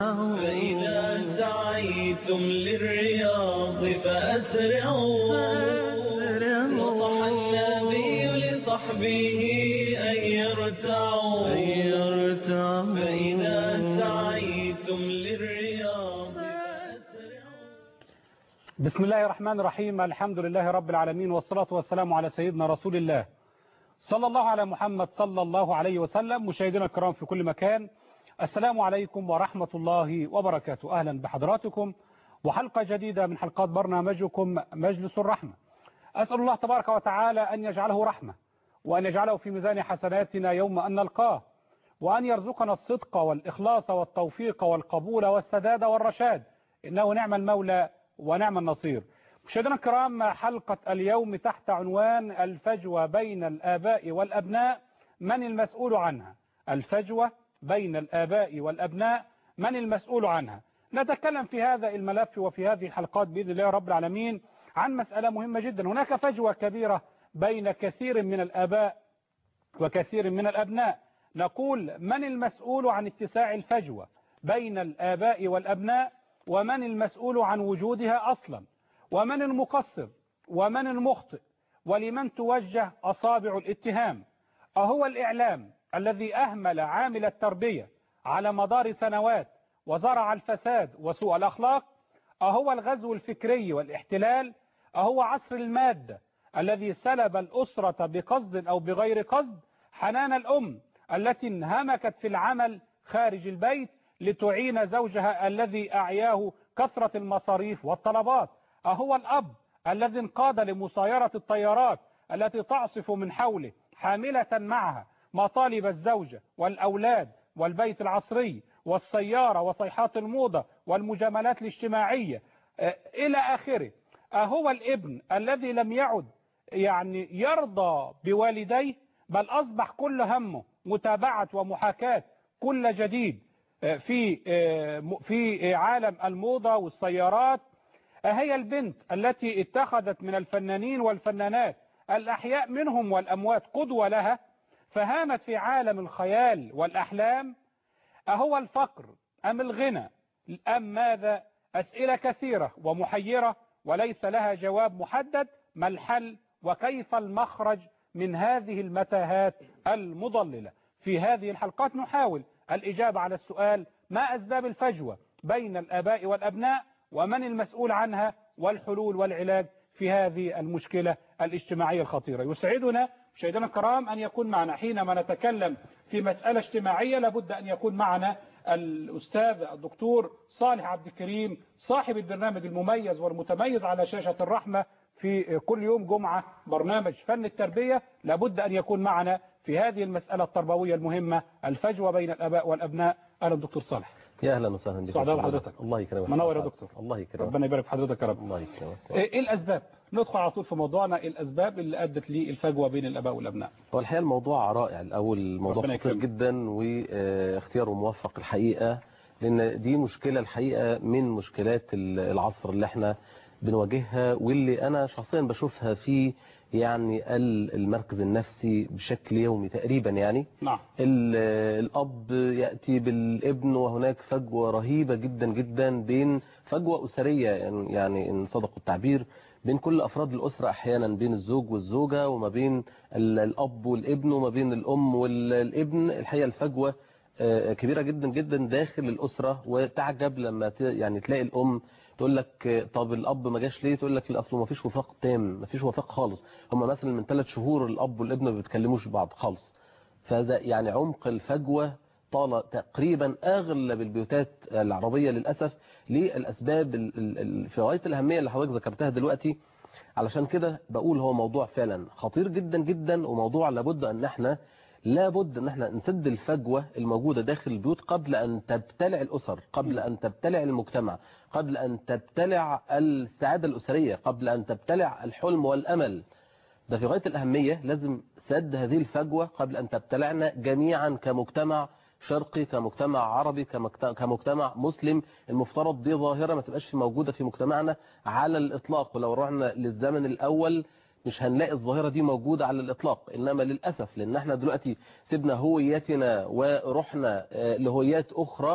فإذا سعيتم للرياض فأسرعوا نصح النبي لصحبه أن يرتعوا فإذا سعيتم للرياض فأسرعوا بسم الله الرحمن الرحيم الحمد لله رب العالمين والصلاة والسلام على سيدنا رسول الله صلى الله على محمد صلى الله عليه وسلم مشاهدينا الكرام في كل مكان السلام عليكم ورحمة الله وبركاته أهلا بحضراتكم وحلقة جديدة من حلقات برنامجكم مجلس الرحمة أسأل الله تبارك وتعالى أن يجعله رحمة وأن يجعله في ميزان حسناتنا يوم أن نلقاه وأن يرزقنا الصدق والإخلاص والتوفيق والقبول والسداد والرشاد إنه نعم المولى ونعم النصير مشاهدينا الكرام حلقة اليوم تحت عنوان الفجوة بين الآباء والأبناء من المسؤول عنها الفجوة بين الآباء والأبناء من المسؤول عنها نتكلم في هذا الملف وفي هذه الحلقات بإذن الله رب العالمين عن مسألة مهمة جدا هناك فجوة كبيرة بين كثير من الآباء وكثير من الأبناء نقول من المسؤول عن اتساع الفجوة بين الآباء والأبناء ومن المسؤول عن وجودها أصلا ومن المقصر ومن المخطئ ولمن توجه أصابع الاتهام أهو الإعلام الذي أهمل عامل التربية على مدار سنوات وزرع الفساد وسوء الأخلاق أهو الغزو الفكري والاحتلال أهو عصر المادة الذي سلب الأسرة بقصد أو بغير قصد حنان الأم التي انهمكت في العمل خارج البيت لتعين زوجها الذي أعياه كثرة المصاريف والطلبات أهو الأب الذي انقاد لمصايرة الطيارات التي تعصف من حوله حاملة معها مطالب الزوجة والأولاد والبيت العصري والسيارة وصيحات الموضة والمجاملات الاجتماعية إلى آخره أهو الابن الذي لم يعد يعني يرضى بوالديه بل أصبح كل همه متابعة ومحاكاة كل جديد في في عالم الموضة والسيارات هي البنت التي اتخذت من الفنانين والفنانات الأحياء منهم والأموات قدوة لها فهامت في عالم الخيال والأحلام أهو الفقر أم الغنى أم ماذا أسئلة كثيرة ومحيرة وليس لها جواب محدد ما الحل وكيف المخرج من هذه المتاهات المضللة في هذه الحلقات نحاول الإجابة على السؤال ما أسباب الفجوة بين الآباء والأبناء ومن المسؤول عنها والحلول والعلاج في هذه المشكلة الاجتماعية الخطيرة يسعدنا مشاهدينا الكرام أن يكون معنا حينما نتكلم في مسألة اجتماعية لابد أن يكون معنا الأستاذ الدكتور صالح عبد الكريم صاحب البرنامج المميز والمتميز على شاشة الرحمة في كل يوم جمعة برنامج فن التربية لابد أن يكون معنا في هذه المسألة التربوية المهمة الفجوة بين الأباء والأبناء أهلا دكتور صالح يا اهلا وسهلا بك سعداء بحضرتك الله يكرمك منور يا دكتور الله يكرمك ربنا يبارك في حضرتك يا رب الله يكرمك ايه الاسباب ندخل على طول في موضوعنا ايه الاسباب اللي ادت للفجوه بين الاباء والابناء هو الحقيقه الموضوع رائع الاول الموضوع ربنا خطير يكرمك. جدا واختياره موفق الحقيقه لان دي مشكله الحقيقه من مشكلات ال- العصر اللي احنا بنواجهها واللي انا شخصيا بشوفها في يعني ال- المركز النفسي بشكل يومي تقريبا يعني نعم ال- الأب يأتي بالابن وهناك فجوة رهيبة جدا جدا بين فجوة أسرية يعني- يعني إن صدقوا التعبير بين كل أفراد الأسرة أحيانا بين الزوج والزوجة وما بين ال- الأب والابن وما بين الأم والابن الحقيقة الفجوة آه، كبيرة جدا جدا داخل الأسرة وتعجب لما ت- يعني تلاقي الأم تقول لك آه، طب الأب ما جاش ليه تقول لك الأصل ما فيش وفاق تام ما فيش وفاق خالص هم مثلا من ثلاث شهور الأب والابن ما بيتكلموش بعض خالص فهذا يعني عمق الفجوة طال تقريبا أغلب البيوتات العربية للأسف للأسباب ال- ال- ال- في غاية الأهمية اللي حضرتك ذكرتها دلوقتي علشان كده بقول هو موضوع فعلا خطير جدا جدا وموضوع لابد أن احنا لابد ان احنا نسد الفجوة الموجودة داخل البيوت قبل ان تبتلع الاسر قبل ان تبتلع المجتمع قبل ان تبتلع السعادة الاسرية قبل ان تبتلع الحلم والامل ده في غاية الأهمية لازم سد هذه الفجوة قبل أن تبتلعنا جميعا كمجتمع شرقي كمجتمع عربي كمجت- كمجتمع مسلم المفترض دي ظاهرة ما تبقاش موجودة في مجتمعنا على الإطلاق ولو رحنا للزمن الأول مش هنلاقي الظاهرة دي موجودة على الإطلاق إنما للأسف لأن احنا دلوقتي سيبنا هويتنا ورحنا آه، لهويات أخرى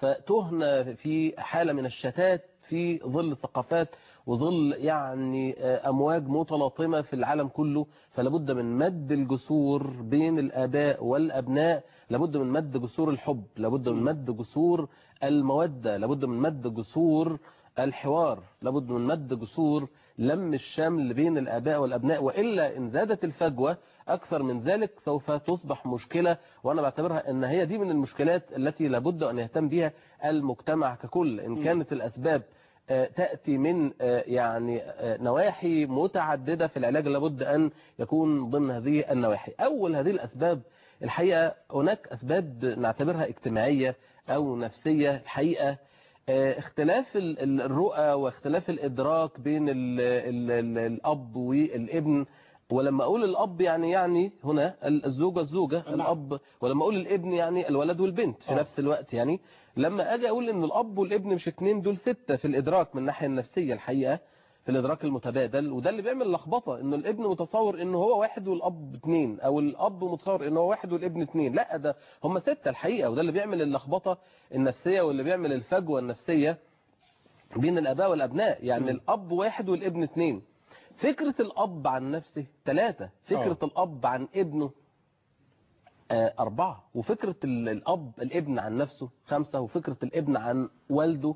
فتهنا في حالة من الشتات في ظل ثقافات وظل يعني آه، أمواج متلاطمة في العالم كله فلابد من مد الجسور بين الآباء والأبناء لابد من مد جسور الحب لابد من مد جسور المودة لابد من مد جسور الحوار لابد من مد جسور لم الشمل بين الآباء والأبناء وإلا إن زادت الفجوة أكثر من ذلك سوف تصبح مشكلة وأنا بعتبرها أن هي دي من المشكلات التي لابد أن يهتم بها المجتمع ككل إن كانت الأسباب آه، تأتي من آه، يعني آه، نواحي متعددة في العلاج لابد أن يكون ضمن هذه النواحي أول هذه الأسباب الحقيقة هناك أسباب نعتبرها اجتماعية أو نفسية الحقيقة آه، اختلاف ال- ال- الرؤى واختلاف الإدراك بين ال ال ال الأب والابن ولما أقول الأب يعني يعني هنا الزوجة الزوجة نعم. الأب ولما أقول الابن يعني الولد والبنت في آه. نفس الوقت يعني لما أجي أقول إن الأب والابن مش اتنين دول ستة في الإدراك من الناحية النفسية الحقيقة في الإدراك المتبادل وده اللي بيعمل لخبطة إنه الابن متصور إنه هو واحد والأب اتنين أو الأب متصور إنه هو واحد والابن اتنين لا ده هم ستة الحقيقة وده اللي بيعمل اللخبطة النفسية واللي بيعمل الفجوة النفسية بين الآباء والأبناء يعني مم. الأب واحد والابن اتنين فكرة الأب عن نفسه ثلاثة فكرة آه. الأب عن ابنه آه، أربعة وفكرة ال- الأب الابن عن نفسه خمسة وفكرة الابن عن والده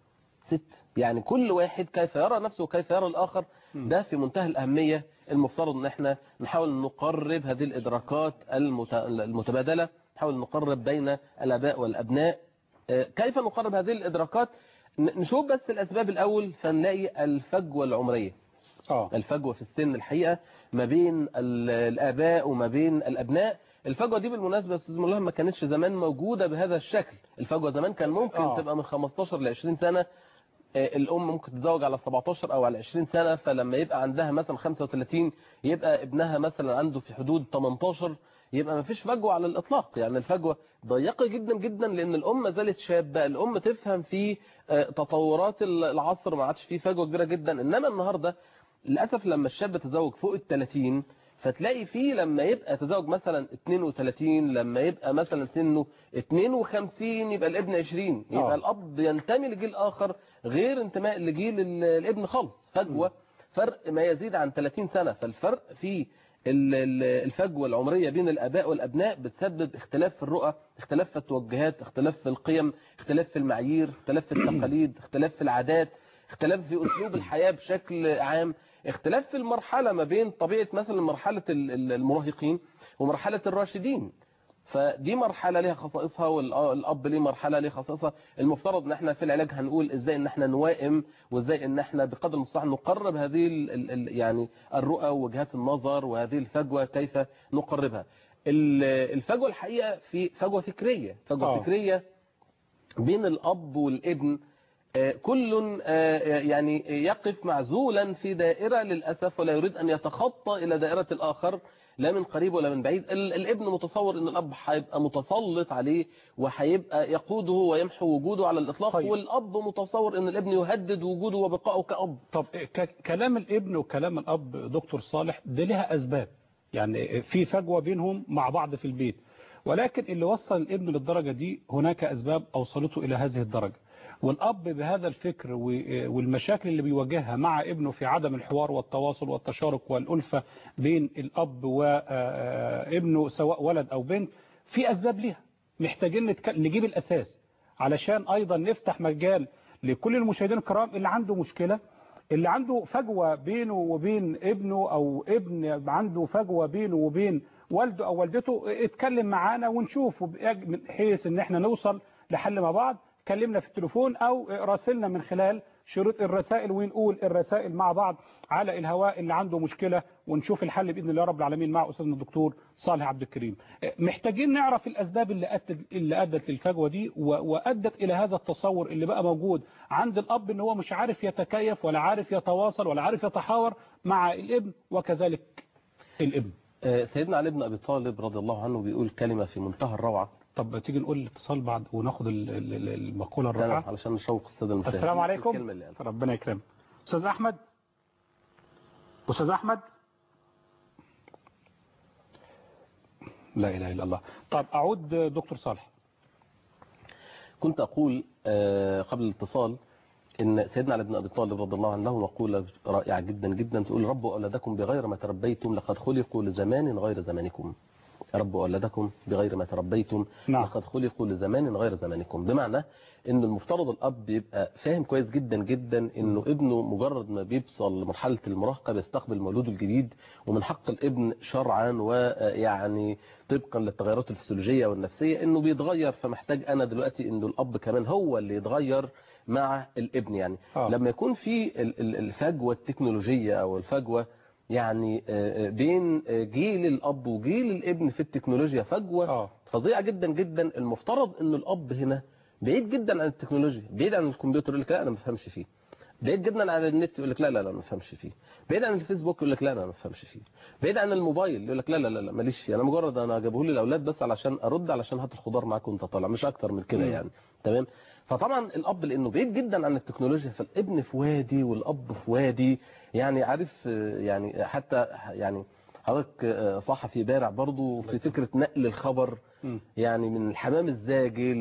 ست يعني كل واحد كيف يرى نفسه وكيف يرى الآخر مم. ده في منتهى الأهمية المفترض ان احنا نحاول نقرب هذه الإدراكات المت- المتبادلة نحاول نقرب بين الآباء والأبناء آه، كيف نقرب هذه الإدراكات ن- نشوف بس الأسباب الأول فنلاقي الفجوة العمرية اه الفجوة في السن الحقيقة ما بين ال- الآباء وما بين الأبناء الفجوة دي بالمناسبة يا أستاذ ملهم ما كانتش زمان موجودة بهذا الشكل الفجوة زمان كان ممكن آه. تبقى من 15 ل 20 سنة آه، الأم ممكن تتزوج على 17 أو على 20 سنة فلما يبقى عندها مثلا 35 يبقى ابنها مثلا عنده في حدود 18 يبقى ما فيش فجوة على الإطلاق يعني الفجوة ضيقة جدا جدا لأن الأم ما زالت شابة الأم تفهم في آه، تطورات العصر ما عادش فيه فجوة كبيرة جدا إنما النهاردة للأسف لما الشاب تزوج فوق ال 30 فتلاقي فيه لما يبقى تزوج مثلا 32 لما يبقى مثلا سنه 52 يبقى الابن 20 يبقى آه. الأب ينتمي لجيل آخر غير انتماء لجيل ال- الابن خالص فجوة فرق ما يزيد عن 30 سنة فالفرق في ال- ال- الفجوة العمرية بين الآباء والأبناء بتسبب اختلاف في الرؤى اختلاف في التوجهات اختلاف في القيم اختلاف في المعايير اختلاف في التقاليد اختلاف في العادات اختلاف في أسلوب الحياة بشكل عام اختلاف في المرحلة ما بين طبيعة مثلا مرحلة ال- ال- المراهقين ومرحلة الراشدين فدي مرحلة ليها خصائصها والأب ليه مرحلة ليه خصائصها المفترض ان احنا في العلاج هنقول ازاي ان احنا نوائم وازاي ان احنا بقدر المستطاع نقرب هذه ال ال ال يعني الرؤى ووجهات النظر وهذه الفجوة كيف نقربها ال- الفجوة الحقيقة في فجوة فكرية فجوة آه. فكرية بين الأب والابن آه، كل آه، يعني يقف معزولا في دائرة للأسف ولا يريد أن يتخطى إلى دائرة الآخر لا من قريب ولا من بعيد ال- الابن متصور أن الأب هيبقى متسلط عليه وهيبقى يقوده ويمحو وجوده على الإطلاق طيب. والأب متصور أن الابن يهدد وجوده وبقائه كأب طب ك- كلام الابن وكلام الاب دكتور صالح دي لها اسباب يعني في فجوه بينهم مع بعض في البيت ولكن اللي وصل الابن للدرجه دي هناك اسباب اوصلته الى هذه الدرجه والاب بهذا الفكر و- والمشاكل اللي بيواجهها مع ابنه في عدم الحوار والتواصل والتشارك والالفه بين الاب وابنه سواء ولد او بنت في اسباب ليها محتاجين نتك- نجيب الاساس علشان ايضا نفتح مجال لكل المشاهدين الكرام اللي عنده مشكله اللي عنده فجوة بينه وبين ابنه أو ابن عنده فجوة بينه وبين والده أو والدته اتكلم معانا ونشوف بأج- من حيث ان احنا نوصل لحل مع بعض كلمنا في التليفون أو راسلنا من خلال شروط الرسائل ونقول الرسائل مع بعض على الهواء اللي عنده مشكلة ونشوف الحل بإذن الله رب العالمين مع أستاذنا الدكتور صالح عبد الكريم محتاجين نعرف الأسباب اللي أدت, اللي أدت للفجوة دي و- وأدت إلى هذا التصور اللي بقى موجود عند الأب إن هو مش عارف يتكيف ولا عارف يتواصل ولا عارف يتحاور مع الابن وكذلك الابن آه، سيدنا علي بن أبي طالب رضي الله عنه بيقول كلمة في منتهى الروعة طب تيجي نقول الاتصال بعد وناخد ال- ال- ال- المقولة تمام، الرائعة علشان نشوق السادة المشاهدين السلام عليكم الكلمة اللي قالها. ربنا يكرمك أستاذ أحمد أستاذ أحمد لا إله إلا الله طب أعود دكتور صالح كنت أقول آه، قبل الاتصال إن سيدنا علي بن أبي طالب رضي الله عنه له مقولة رائعة جدا جدا تقول ربوا أولادكم بغير ما تربيتم لقد خلقوا لزمان غير زمانكم ربوا أولادكم بغير ما تربيتم نعم. لقد خلقوا لزمان غير زمانكم بمعنى ان المفترض الاب يبقى فاهم كويس جدا جدا انه ابنه مجرد ما بيوصل لمرحله المراهقه بيستقبل مولوده الجديد ومن حق الابن شرعا ويعني طبقا للتغيرات الفسيولوجيه والنفسيه انه بيتغير فمحتاج انا دلوقتي انه الاب كمان هو اللي يتغير مع الابن يعني آه. لما يكون في ال- ال- الفجوه التكنولوجيه او الفجوه يعني آه، آه، بين آه، جيل الاب وجيل الابن في التكنولوجيا فجوه اه فظيعه جدا جدا المفترض ان الاب هنا بعيد جدا عن التكنولوجيا بعيد عن الكمبيوتر يقول لك لا انا ما بفهمش فيه بعيد جدا عن النت يقول لك لا لا لا ما بفهمش فيه بعيد عن الفيسبوك يقول لك لا لا ما بفهمش فيه بعيد عن الموبايل يقول لك لا لا لا, لا ماليش فيه انا مجرد انا جابه لي الاولاد بس علشان ارد علشان هات الخضار معاك وانت طالع مش اكتر من كده مم. يعني تمام فطبعا الاب لانه بعيد جدا عن التكنولوجيا فالابن في وادي والاب في وادي يعني عارف آه، يعني حتى يعني حضرتك آه، صحفي بارع برضو في فكره نقل الخبر مم. يعني من الحمام الزاجل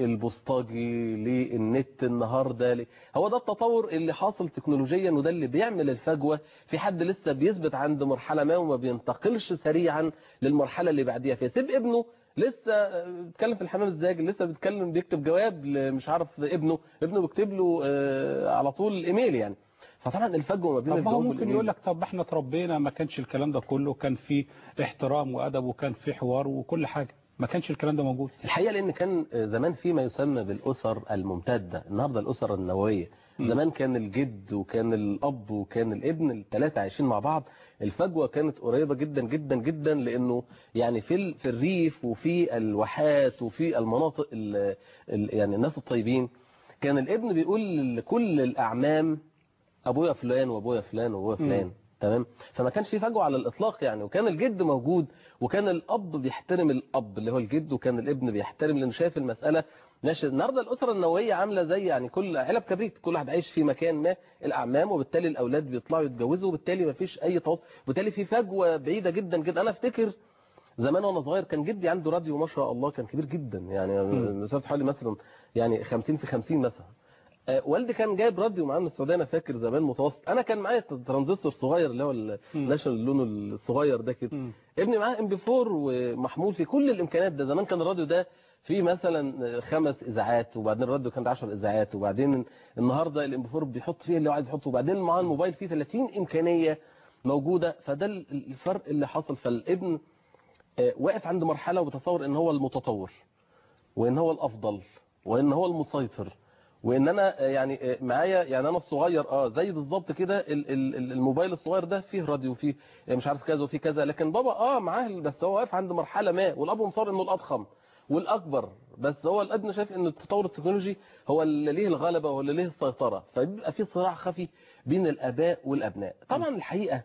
للبوسطجي للنت النهارده ل... هو ده التطور اللي حاصل تكنولوجيا وده اللي بيعمل الفجوه في حد لسه بيثبت عند مرحله ما وما بينتقلش سريعا للمرحله اللي بعديها فيسيب ابنه لسه آه، بيتكلم في الحمام الزاجل لسه بيتكلم بيكتب جواب ل- مش عارف ابنه ابنه بيكتب له آه، على طول ايميل يعني فطبعا الفجوه ما بين طب ما هو الجواب ممكن والإيميل يقول لك طب احنا اتربينا ما كانش الكلام ده كله كان في احترام وادب وكان في حوار وكل حاجه ما كانش الكلام ده موجود الحقيقه لان كان زمان في ما يسمى بالاسر الممتده النهارده الاسر النوويه مم. زمان كان الجد وكان الاب وكان الابن الثلاثه عايشين مع بعض الفجوه كانت قريبه جدا جدا جدا لانه يعني في ال- في الريف وفي الواحات وفي المناطق ال ال يعني الناس الطيبين كان الابن بيقول لكل الاعمام ابويا فلان وابويا فلان وابويا مم. فلان تمام فما كانش في فجوه على الاطلاق يعني وكان الجد موجود وكان الاب بيحترم الاب اللي هو الجد وكان الابن بيحترم لانه شايف المساله ماشي النهارده الاسره النوويه عامله زي يعني كل علب كبريت كل واحد عايش في مكان ما الاعمام وبالتالي الاولاد بيطلعوا يتجوزوا وبالتالي ما فيش اي تواصل وبالتالي في فجوه بعيده جدا جدا انا افتكر زمان وانا صغير كان جدي عنده راديو ما شاء الله كان كبير جدا يعني مم. مسافه حوالي مثلا يعني 50 في 50 مثلا آه، والدي كان جايب راديو معاه من السعوديه انا فاكر زمان متوسط انا كان معايا ترانزستور صغير اللي هو مم. الناشونال لونه الصغير ده كده مم. ابني معاه ام بي 4 ومحمول في كل الامكانيات ده زمان كان الراديو ده فيه مثلا خمس اذاعات وبعدين الراديو كان ده 10 اذاعات وبعدين النهارده الام بي 4 بيحط فيه اللي هو عايز يحطه وبعدين معاه الموبايل فيه 30 امكانيه موجوده فده الفرق اللي حصل فالابن آه، واقف عند مرحله وبتصور ان هو المتطور وان هو الافضل وان هو المسيطر وان انا آه، يعني آه، معايا يعني انا الصغير اه زي بالظبط كده ال- ال- ال- الموبايل الصغير ده فيه راديو وفيه آه، مش عارف كذا وفيه كذا لكن بابا اه معاه بس هو واقف عند مرحله ما والاب مصر انه الاضخم والاكبر بس هو الابن شايف ان التطور التكنولوجي هو اللي ليه الغلبه واللي ليه السيطره فبيبقى في صراع خفي بين الاباء والابناء طبعا الحقيقه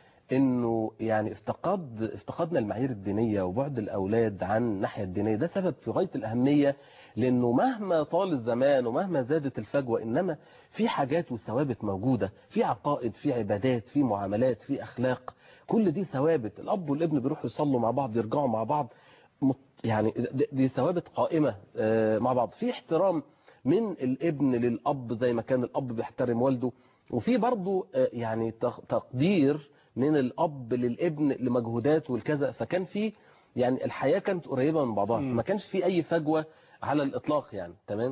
انه يعني افتقاد افتقدنا المعايير الدينيه وبعد الاولاد عن الناحيه الدينيه ده سبب في غايه الاهميه لانه مهما طال الزمان ومهما زادت الفجوه انما في حاجات وثوابت موجوده في عقائد في عبادات في معاملات في اخلاق كل دي ثوابت الاب والابن بيروحوا يصلوا مع بعض يرجعوا مع بعض مت- يعني دي- دي ثوابت قائمه آه، مع بعض في احترام من الابن للاب زي ما كان الاب بيحترم والده وفي برضه آه، يعني تق- تقدير من الاب للابن لمجهوداته والكذا فكان في يعني الحياه كانت قريبه من بعضها مم. ما كانش في اي فجوه على الاطلاق يعني تمام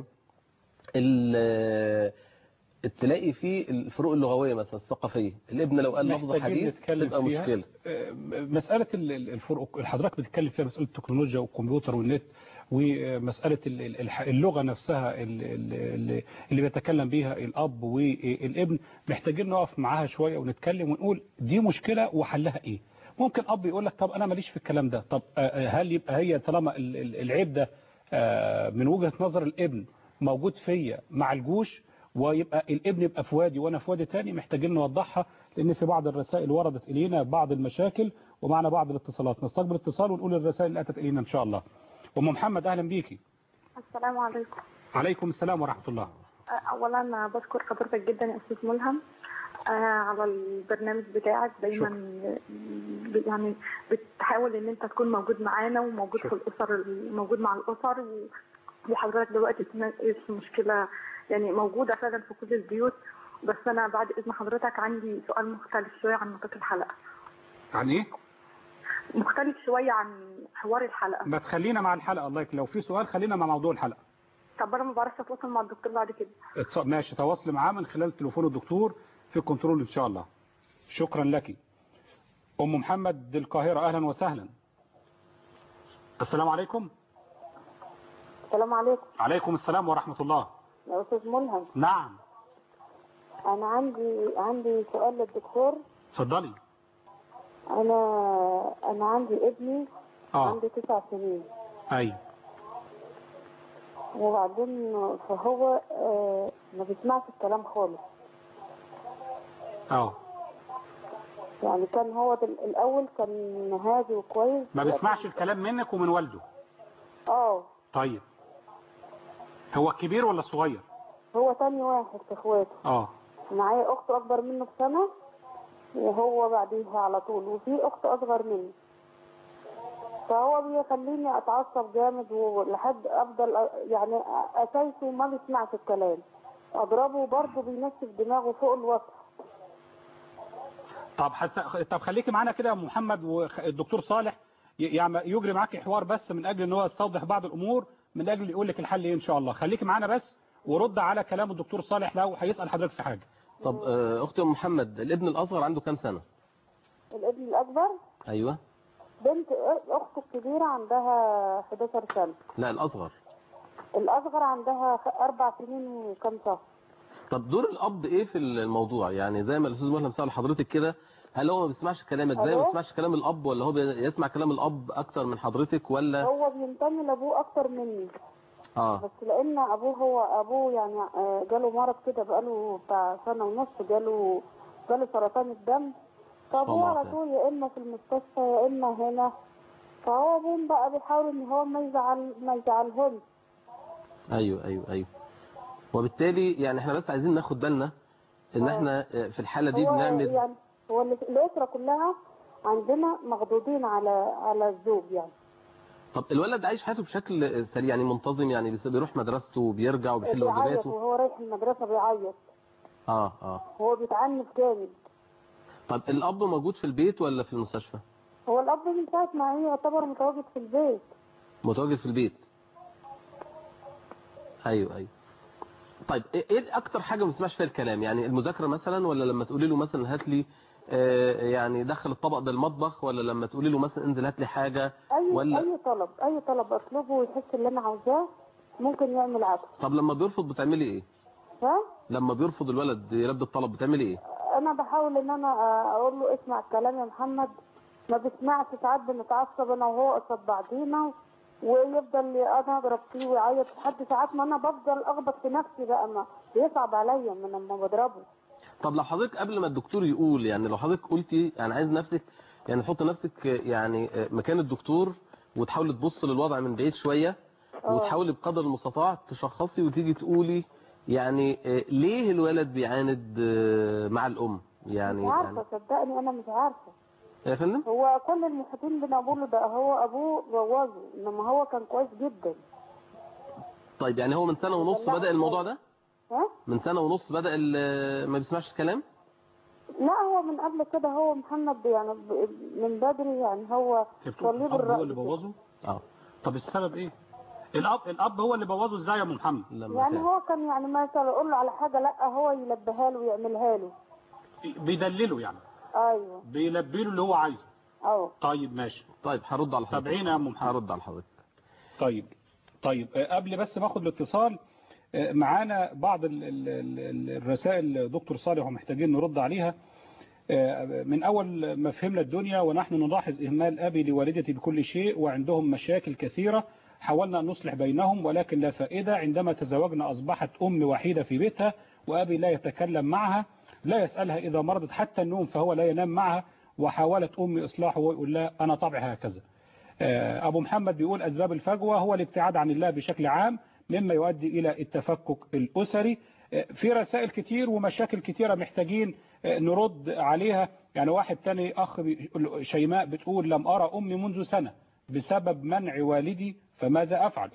ال- تلاقي في الفروق اللغويه مثلا الثقافيه الابن لو قال لفظ محتاجين حديث نتكلم تبقى فيها. مشكله آه، مسألة ال- ال- الفروق اللي حضرتك بتتكلم فيها مسألة التكنولوجيا والكمبيوتر والنت ومسألة ال- ال- الح- اللغة نفسها ال- ال- اللي بيتكلم بيها الأب والابن محتاجين نقف معاها شوية ونتكلم ونقول دي مشكلة وحلها إيه ممكن أب يقول لك طب أنا ماليش في الكلام ده طب آه، آه، هل يبقى هي طالما ال- ال- العيب ده آه، من وجهة نظر الابن موجود فيا مع الجوش ويبقى الابن يبقى في وادي وانا في وادي تاني محتاجين نوضحها لان في بعض الرسائل وردت الينا بعض المشاكل ومعنا بعض الاتصالات نستقبل اتصال ونقول الرسائل اللي اتت الينا ان شاء الله ام محمد اهلا بيكي السلام عليكم عليكم السلام ورحمه الله اولا بشكر حضرتك جدا يا استاذ ملهم آه، على البرنامج بتاعك دايما ب- يعني بتحاول ان انت تكون موجود معانا وموجود في شكرا. الاسر موجود مع الاسر و- دي حضرتك دلوقتي في مشكله يعني موجوده فعلا في كل البيوت بس انا بعد اذن حضرتك عندي سؤال مختلف شويه عن نقاط الحلقه عن ايه مختلف شويه عن حوار الحلقه ما تخلينا مع الحلقه الله يك- لو في سؤال خلينا مع موضوع الحلقه طب انا ما بعرفش اتواصل مع الدكتور بعد كده اتص- ماشي تواصل معاه من خلال تليفون الدكتور في الكنترول ان شاء الله شكرا لك ام محمد القاهره اهلا وسهلا السلام عليكم السلام عليكم عليكم السلام ورحمه الله يا استاذ ملهم نعم انا عندي عندي سؤال للدكتور اتفضلي انا انا عندي ابني اه عنده تسع سنين ايوه وبعدين فهو آه، ما بيسمعش الكلام خالص اه يعني كان هو دل- الاول كان هادي وكويس ما بيسمعش الكلام منك ومن والده اه طيب هو الكبير ولا الصغير هو تاني واحد في اخواته اه معايا اخت اكبر منه بسنه وهو بعديها على طول وفي اخت اصغر مني فهو بيخليني اتعصب جامد ولحد افضل أ- يعني أ- اسايسه ما بيسمعش الكلام اضربه برضه بينشف دماغه فوق الوصف طب حس... طب خليكي معانا كده يا أم محمد والدكتور صالح ي- يعني يجري معاكي حوار بس من اجل ان هو يستوضح بعض الامور من اجل يقول لك الحل ايه ان شاء الله خليكي معانا بس ورد على كلام الدكتور صالح لو هيسال حضرتك في حاجه طب آه، اختي ام محمد الابن الاصغر عنده كام سنه الابن الاكبر ايوه بنت اخته الكبيره عندها 11 سنه لا الاصغر الاصغر عندها خ- اربع سنين وكم شهر طب دور الاب ايه في الموضوع يعني زي ما الاستاذ مهلم سال حضرتك كده هل هو ما بيسمعش كلامك زي ما ألو؟ بيسمعش كلام الاب ولا هو بيسمع كلام الاب اكتر من حضرتك ولا هو بينتمي لابوه اكتر مني اه بس لان ابوه هو ابوه يعني آه، جاله مرض كده بقاله بتاع سنه ونص جاله جاله سرطان الدم فابوه الله على خير. طول يا اما في المستشفى يا اما هنا فهو ابوه بقى بيحاول ان هو ما يزعل ما يزعلهمش ايوه ايوه ايوه وبالتالي يعني احنا بس عايزين ناخد بالنا ان آه. احنا آه، في الحاله دي هو بنعمل يعني هو ال- الاسره كلها عندنا مخضوضين على على الزوج يعني طب الولد عايش حياته بشكل سريع يعني منتظم يعني بيس- بيروح مدرسته وبيرجع وبيحل بيعيط واجباته وهو رايح المدرسه بيعيط اه اه هو بيتعنف جامد طب الاب موجود في البيت ولا في المستشفى هو الاب من ساعه ما هي يعتبر متواجد في البيت متواجد في البيت ايوه ايوه طيب ايه إيه اكتر حاجه ما بيسمعش فيها الكلام يعني المذاكره مثلا ولا لما تقولي له مثلا هات لي آه، يعني دخل الطبق ده المطبخ ولا لما تقولي له مثلا انزل هات لي حاجه اي ولا اي طلب اي طلب اطلبه ويحس اللي انا عاوزاه ممكن يعمل عكس طب لما بيرفض بتعملي ايه ها لما بيرفض الولد يلبي الطلب بتعملي ايه انا بحاول ان انا اقول له اسمع الكلام يا محمد ما بيسمعش ساعات بنتعصب انا وهو قصاد بعضينا ويفضل انا اضرب فيه ويعيط لحد ساعات ما انا بفضل اخبط في نفسي بقى ما بيصعب عليا من لما بضربه طب لو حضرتك قبل ما الدكتور يقول يعني لو حضرتك قلتي انا عايز نفسك يعني تحط نفسك يعني مكان الدكتور وتحاولي تبص للوضع من بعيد شويه آه. وتحاولي بقدر المستطاع تشخصي وتيجي تقولي يعني آه، ليه الولد بيعاند آه، مع الام يعني مش عارفه يعني صدقني انا مش عارفه يا فندم هو كل المحيطين بنقول له ده هو ابوه بوظه انما هو كان كويس جدا طيب يعني هو من سنه ونص لا، بدا الموضوع ده ها من سنه ونص بدا ال- ما بيسمعش الكلام لا هو من قبل كده هو محمد يعني ب- من بدري يعني هو هي بتقول صليب الاب هو الرأي اللي كده. بوظه اه طب السبب ايه الاب الاب هو اللي بوظه ازاي يا ام محمد لما يعني كان هو كان يعني مثلا اقول له على حاجه لا هو يلبيها له ويعملها له بيدلله يعني ايوه بيلبي له اللي هو عايزه اه طيب ماشي طيب هرد على حضرتك تابعينا يا ام محمد هرد على حضرتك طيب طيب آه، قبل بس ما اخد الاتصال آه، معانا بعض ال- ال- ال- الرسائل دكتور صالح ومحتاجين نرد عليها آه، من أول ما فهمنا الدنيا ونحن نلاحظ إهمال أبي لوالدتي بكل شيء وعندهم مشاكل كثيرة حاولنا أن نصلح بينهم ولكن لا فائدة عندما تزوجنا أصبحت أم وحيدة في بيتها وأبي لا يتكلم معها لا يسألها إذا مرضت حتى النوم فهو لا ينام معها وحاولت أمي إصلاحه ويقول لها أنا طبعي هكذا آه، أبو محمد بيقول أسباب الفجوة هو الابتعاد عن الله بشكل عام مما يؤدي إلى التفكك الأسري آه، في رسائل كتير ومشاكل كتيرة محتاجين آه، نرد عليها يعني واحد تاني أخ بيقول- شيماء بتقول لم أرى أمي منذ سنة بسبب منع والدي فماذا أفعل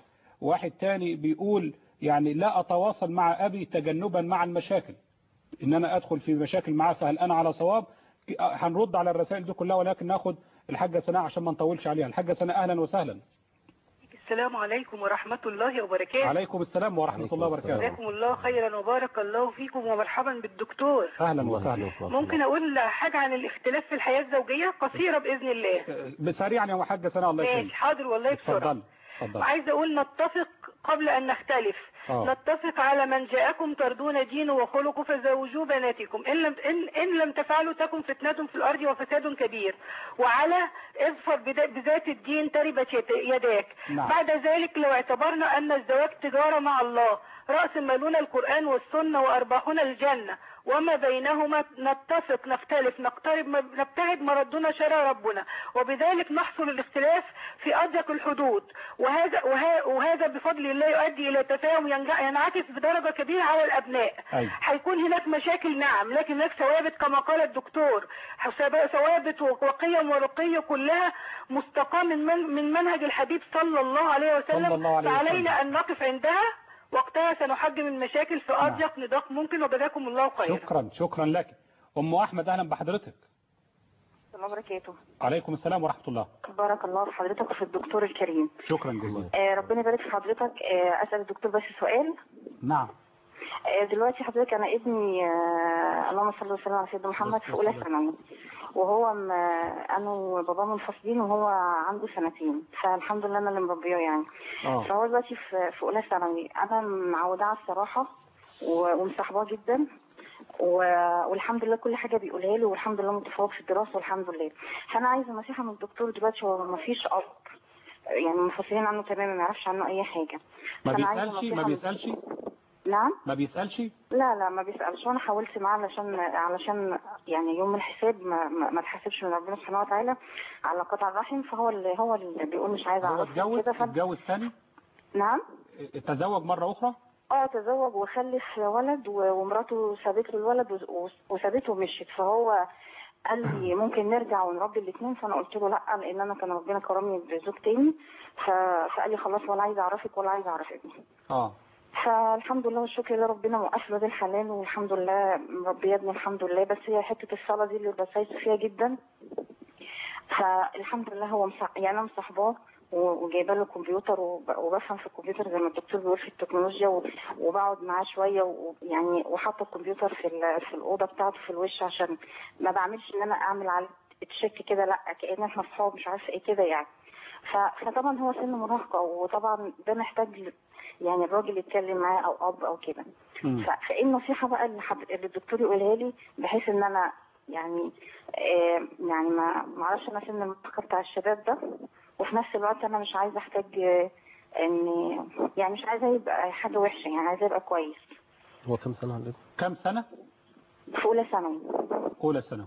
واحد تاني بيقول يعني لا أتواصل مع أبي تجنبا مع المشاكل إن أنا أدخل في مشاكل معاه فهل أنا على صواب هنرد على الرسائل دي كلها ولكن ناخد الحاجة سناء عشان ما نطولش عليها الحاجة سناء أهلا وسهلا السلام عليكم ورحمة الله وبركاته عليكم السلام ورحمة عليكم الله السلام. وبركاته جزاكم الله خيرا وبارك الله فيكم ومرحبا بالدكتور أهلا الله وسهلا يحفظك. ممكن أقول حاجة عن الاختلاف في الحياة الزوجية قصيرة بإذن الله سريعا يا حاجة سناء الله ماشي يكرمك حاضر والله بسرعة اتفضل اتفضل عايزة أقول نتفق قبل أن نختلف آه. نتفق على من جاءكم تردون دينه وخلقه فزوجوا بناتكم إن لم, إن, إن لم تفعلوا تكن فتنة في الأرض وفساد كبير وعلى اظفر بدا- بذات الدين تربت يد- يداك نعم. بعد ذلك لو اعتبرنا أن الزواج تجارة مع الله رأس مالنا القرآن والسنة وأرباحنا الجنة وما بينهما نتفق نختلف نقترب نبتعد مردنا شرع ربنا وبذلك نحصل الاختلاف في أضيق الحدود وهذا وه- وهذا بفضل الله يؤدي إلى تفاهم ينج- ينعكس بدرجة كبيرة على الأبناء أيوة. هيكون هناك مشاكل نعم لكن هناك ثوابت كما قال الدكتور حساب- ثوابت وقيم ورقي كلها مستقاة من, من, من منهج الحبيب صلى الله عليه وسلم صلى الله عليه وسلم. فعلينا أن نقف عندها وقتها سنحجم المشاكل في أضيق نطاق ممكن وجزاكم الله خيرا شكرا شكرا لك أم أحمد أهلا بحضرتك الله وبركاته عليكم السلام ورحمة الله بارك الله في حضرتك وفي الدكتور الكريم شكرا جزيلا آه ربنا يبارك في حضرتك آه اسال الدكتور بس سؤال نعم آه دلوقتي حضرتك انا ابني آه اللهم صل وسلم على سيدنا محمد في اولى ثانوي وهو م- انا وباباه منفصلين وهو عنده سنتين فالحمد لله انا اللي مربيه يعني اه فهو دلوقتي في في اولى ثانوي انا معوداه على الصراحه و- ومصاحباه جدا و- والحمد لله كل حاجه بيقولها لي والحمد لله متفوق في الدراسه والحمد لله فانا عايزه نصيحه من الدكتور دلوقتي هو ما فيش اب يعني منفصلين عنه تماما ما يعرفش عنه اي حاجه ما فأنا عايزة بيسألش نصيحة ما من- بيسألش نعم ما بيسألش لا لا ما بيسألش وانا حاولت معاه علشان علشان يعني يوم الحساب ما ما, ما تحاسبش من ربنا سبحانه وتعالى على قطع الرحم فهو اللي هو اللي بيقول مش عايز هو اعرف اتجوز كده ف... اتجوز تاني نعم تزوج مرة أخرى اه تزوج وخلف ولد و- ومراته سابت له الولد و- و- وسابته ومشيت فهو قال لي ممكن نرجع ونربي الاثنين فانا قلت له لا لان انا كان ربنا كرمني بزوج تاني ف... فقال لي خلاص ولا عايز اعرفك ولا عايز اعرف ابني اه فالحمد لله والشكر لله ربنا موقف له ده الحلال والحمد لله مربيه ابني الحمد لله بس هي حته الصلاه دي اللي بسايس فيها جدا فالحمد لله هو مصح... يعني انا مصاحباه و- وجايبه له كمبيوتر وب- وبفهم في الكمبيوتر زي ما الدكتور بيقول في التكنولوجيا و- وبقعد معاه شويه ويعني وحاطه الكمبيوتر في ال- في الاوضه بتاعته في الوش عشان ما بعملش ان انا اعمل على تشيك كده لا كأن احنا اصحاب مش عارفه ايه كده يعني ف- فطبعا هو سن مراهقه وطبعا ده محتاج ل- يعني الراجل يتكلم معاه او اب او كده مم. ف- فايه النصيحه بقى اللي, حد... اللي الدكتور يقولها لي بحيث ان انا يعني آه يعني ما ما اعرفش انا سن المراهقه بتاع الشباب ده وفي نفس الوقت انا مش عايزه احتاج آه، ان يعني مش عايزه يبقى حاجه وحشه يعني عايزه يبقى كويس هو كم سنة عندك؟ كم سنة في اولى ثانوي أولى سنة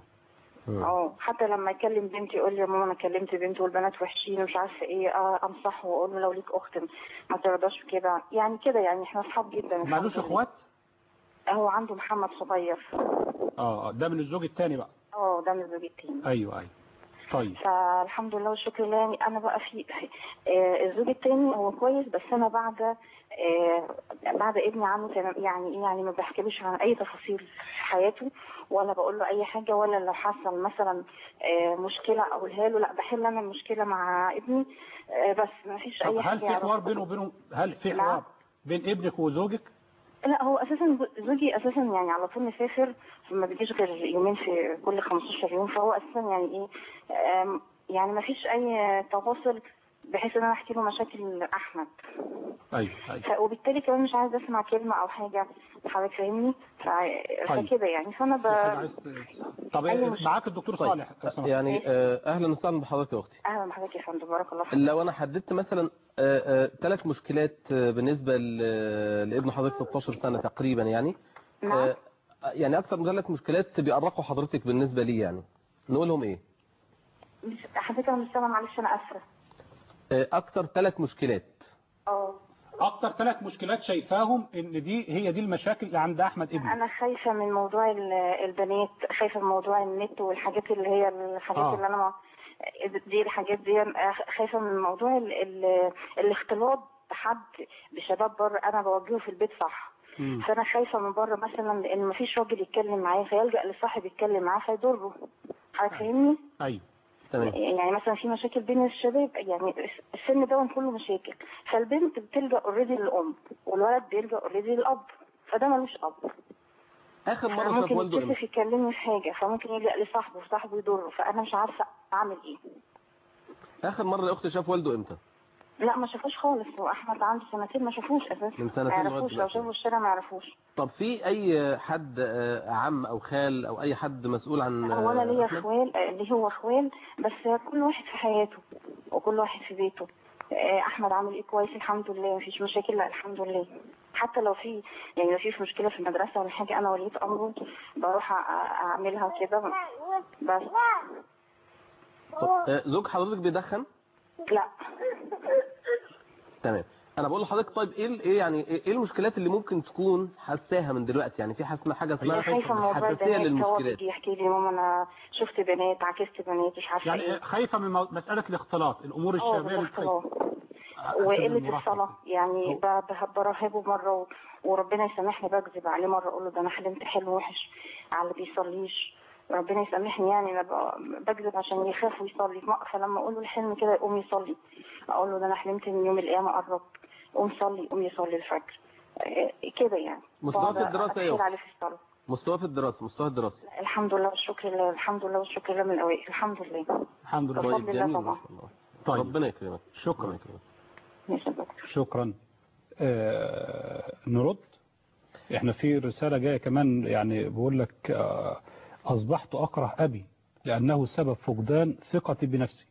اه حتى لما يكلم بنتي يقول لي يا ماما انا كلمت بنتي والبنات وحشين ومش عارفه ايه اه انصحه واقول له لو ليك اخت ما ترضاش كده يعني كده يعني احنا اصحاب جدا الحمد مالوش لله. اخوات هو عنده محمد صغير اه آه، ده من الزوج الثاني بقى اه ده من الزوج التاني ايوه ايوه طيب فالحمد لله والشكر لله يعني انا بقى في في- آه الزوج التاني هو كويس بس انا بعد آه بعد ابني عنه تمام يعني ايه يعني ما بحكيلوش عن اي تفاصيل في حياته ولا بقول له اي حاجه ولا لو حصل مثلا آه مشكله اقولها له لا بحل انا المشكله مع ابني آه بس ما فيش طب اي هل حاجه في يعرفها. حوار بينه وبينه هل في نعم. حوار بين ابنك وزوجك لا هو اساسا زوجي اساسا يعني على طول مسافر ما بيجيش غير يومين في كل 15 يوم فهو اساسا يعني ايه آم، يعني ما فيش اي تواصل بحيث ان انا احكي له مشاكل احمد ايوه ايوه ف- وبالتالي كمان مش عايزه اسمع كلمه او حاجه حضرتك فاهمني ف- طيب. فكده يعني فانا في حاجة ب... عايز ت- طب أي إيه، مشكلة. معاك الدكتور طيب صالح لو سمحت. يعني آه، اهلا وسهلا بحضرتك يا اختي اهلا بحضرتك يا فندم بارك الله فيك لو انا حددت مثلا ثلاث مشكلات آه، بالنسبه ل- لابن حضرتك 16 سنه تقريبا يعني نعم آه، يعني اكثر من ثلاث مشكلات بيأرقوا حضرتك بالنسبه لي يعني نقولهم ايه مش- حضرتك انا مش سامعه معلش انا اسفه آه، اكثر ثلاث مشكلات اه اكتر ثلاث مشكلات شايفاهم ان دي هي دي المشاكل اللي عند احمد ابني انا خايفه من موضوع ال- البنات خايفه من موضوع النت والحاجات اللي هي الحاجات آه. اللي انا ما دي الحاجات دي خايفه من موضوع ال ال الاختلاط حد بشباب بره انا بوجهه في البيت صح مم. فانا خايفه من بره مثلا لان مفيش راجل يتكلم معايا فيلجا لصاحب يتكلم معاه فيضره هتفهمني ايوه تمام يعني مثلا في مشاكل بين الشباب يعني السن ده كله مشاكل فالبنت بتلجا اوريدي للام والولد بيلجا اوريدي للاب فده ملوش اب اخر مره شاف ممكن والده امتى يتصل يكلمني في حاجه فممكن يلجا لصاحبه وصاحبه يضره فانا مش عارفه اعمل ايه اخر مره يا اختي شاف والده امتى لا ما شافوش خالص هو احمد عنده سنتين ما شافوش اساسا من سنتين ما لغاية يعرفوش لو دلوقتي. شافوا الشارع ما يعرفوش طب في اي حد آه، عم او خال او اي حد مسؤول عن هو انا ليا أحمد؟ اخوال آه، اللي هو اخوال بس كل واحد في حياته وكل واحد في بيته آه، احمد عامل ايه كويس الحمد لله مفيش مشاكل لا الحمد لله حتى لو في يعني لو في مشكله في المدرسه ولا حاجه انا وليت امره بروح أ- اعملها كده بس طب آه، زوج حضرتك بيدخن لا تمام انا بقول لحضرتك طيب ايه ال- ايه يعني ايه المشكلات اللي ممكن تكون حساها من دلوقتي يعني في حاسه حاجه اسمها خايفه من موضوع حساسيه البنات هو للمشكلات بيجي يحكي لي ماما انا شفت بنات عكست بنات مش عارفه يعني ايه خايفه من مو- مساله الاختلاط الامور اه الشبابيه اللي بالاختلاط خايفة. وقلة المراهقة. الصلاة يعني ب- ب- برهبه مرة و- وربنا يسامحني بكذب عليه مرة أقول له ده أنا حلمت حلم وحش على اللي بيصليش ربنا يسامحني يعني أنا ب- بكذب عشان يخاف ويصلي فلما أقول له الحلم كده يقوم يصلي أقول له ده أنا حلمت إن يوم القيامة قرب قوم صلي قوم يصلي الفجر إيه كده يعني مستواه في بقعد الدراسة إيه؟ أتحايل عليه في الصلاة مستوى في الدراسه مستوى الدراسه الحمد لله والشكر لله الحمد لله والشكر لله من الأوائل الحمد لله الحمد لله بفضل طيب الله جميل ما طبعا شاء الله طيب. ربنا يكرمك شكرا. ربنا يكرمك. ماشي يا دكتور شكرا آه نرد احنا في رسالة جاية كمان يعني بقول لك آه أصبحت أكره أبي لأنه سبب فقدان ثقتي بنفسي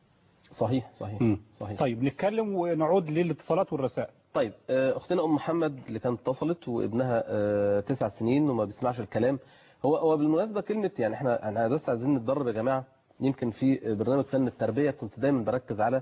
صحيح صحيح مم. صحيح طيب نتكلم ونعود للاتصالات والرسائل طيب آه، اختنا ام محمد اللي كانت اتصلت وابنها آه، تسع سنين وما بيسمعش الكلام هو هو بالمناسبه كلمه يعني احنا احنا بس عايزين نتدرب يا جماعه يمكن في برنامج فن التربيه كنت دايما بركز على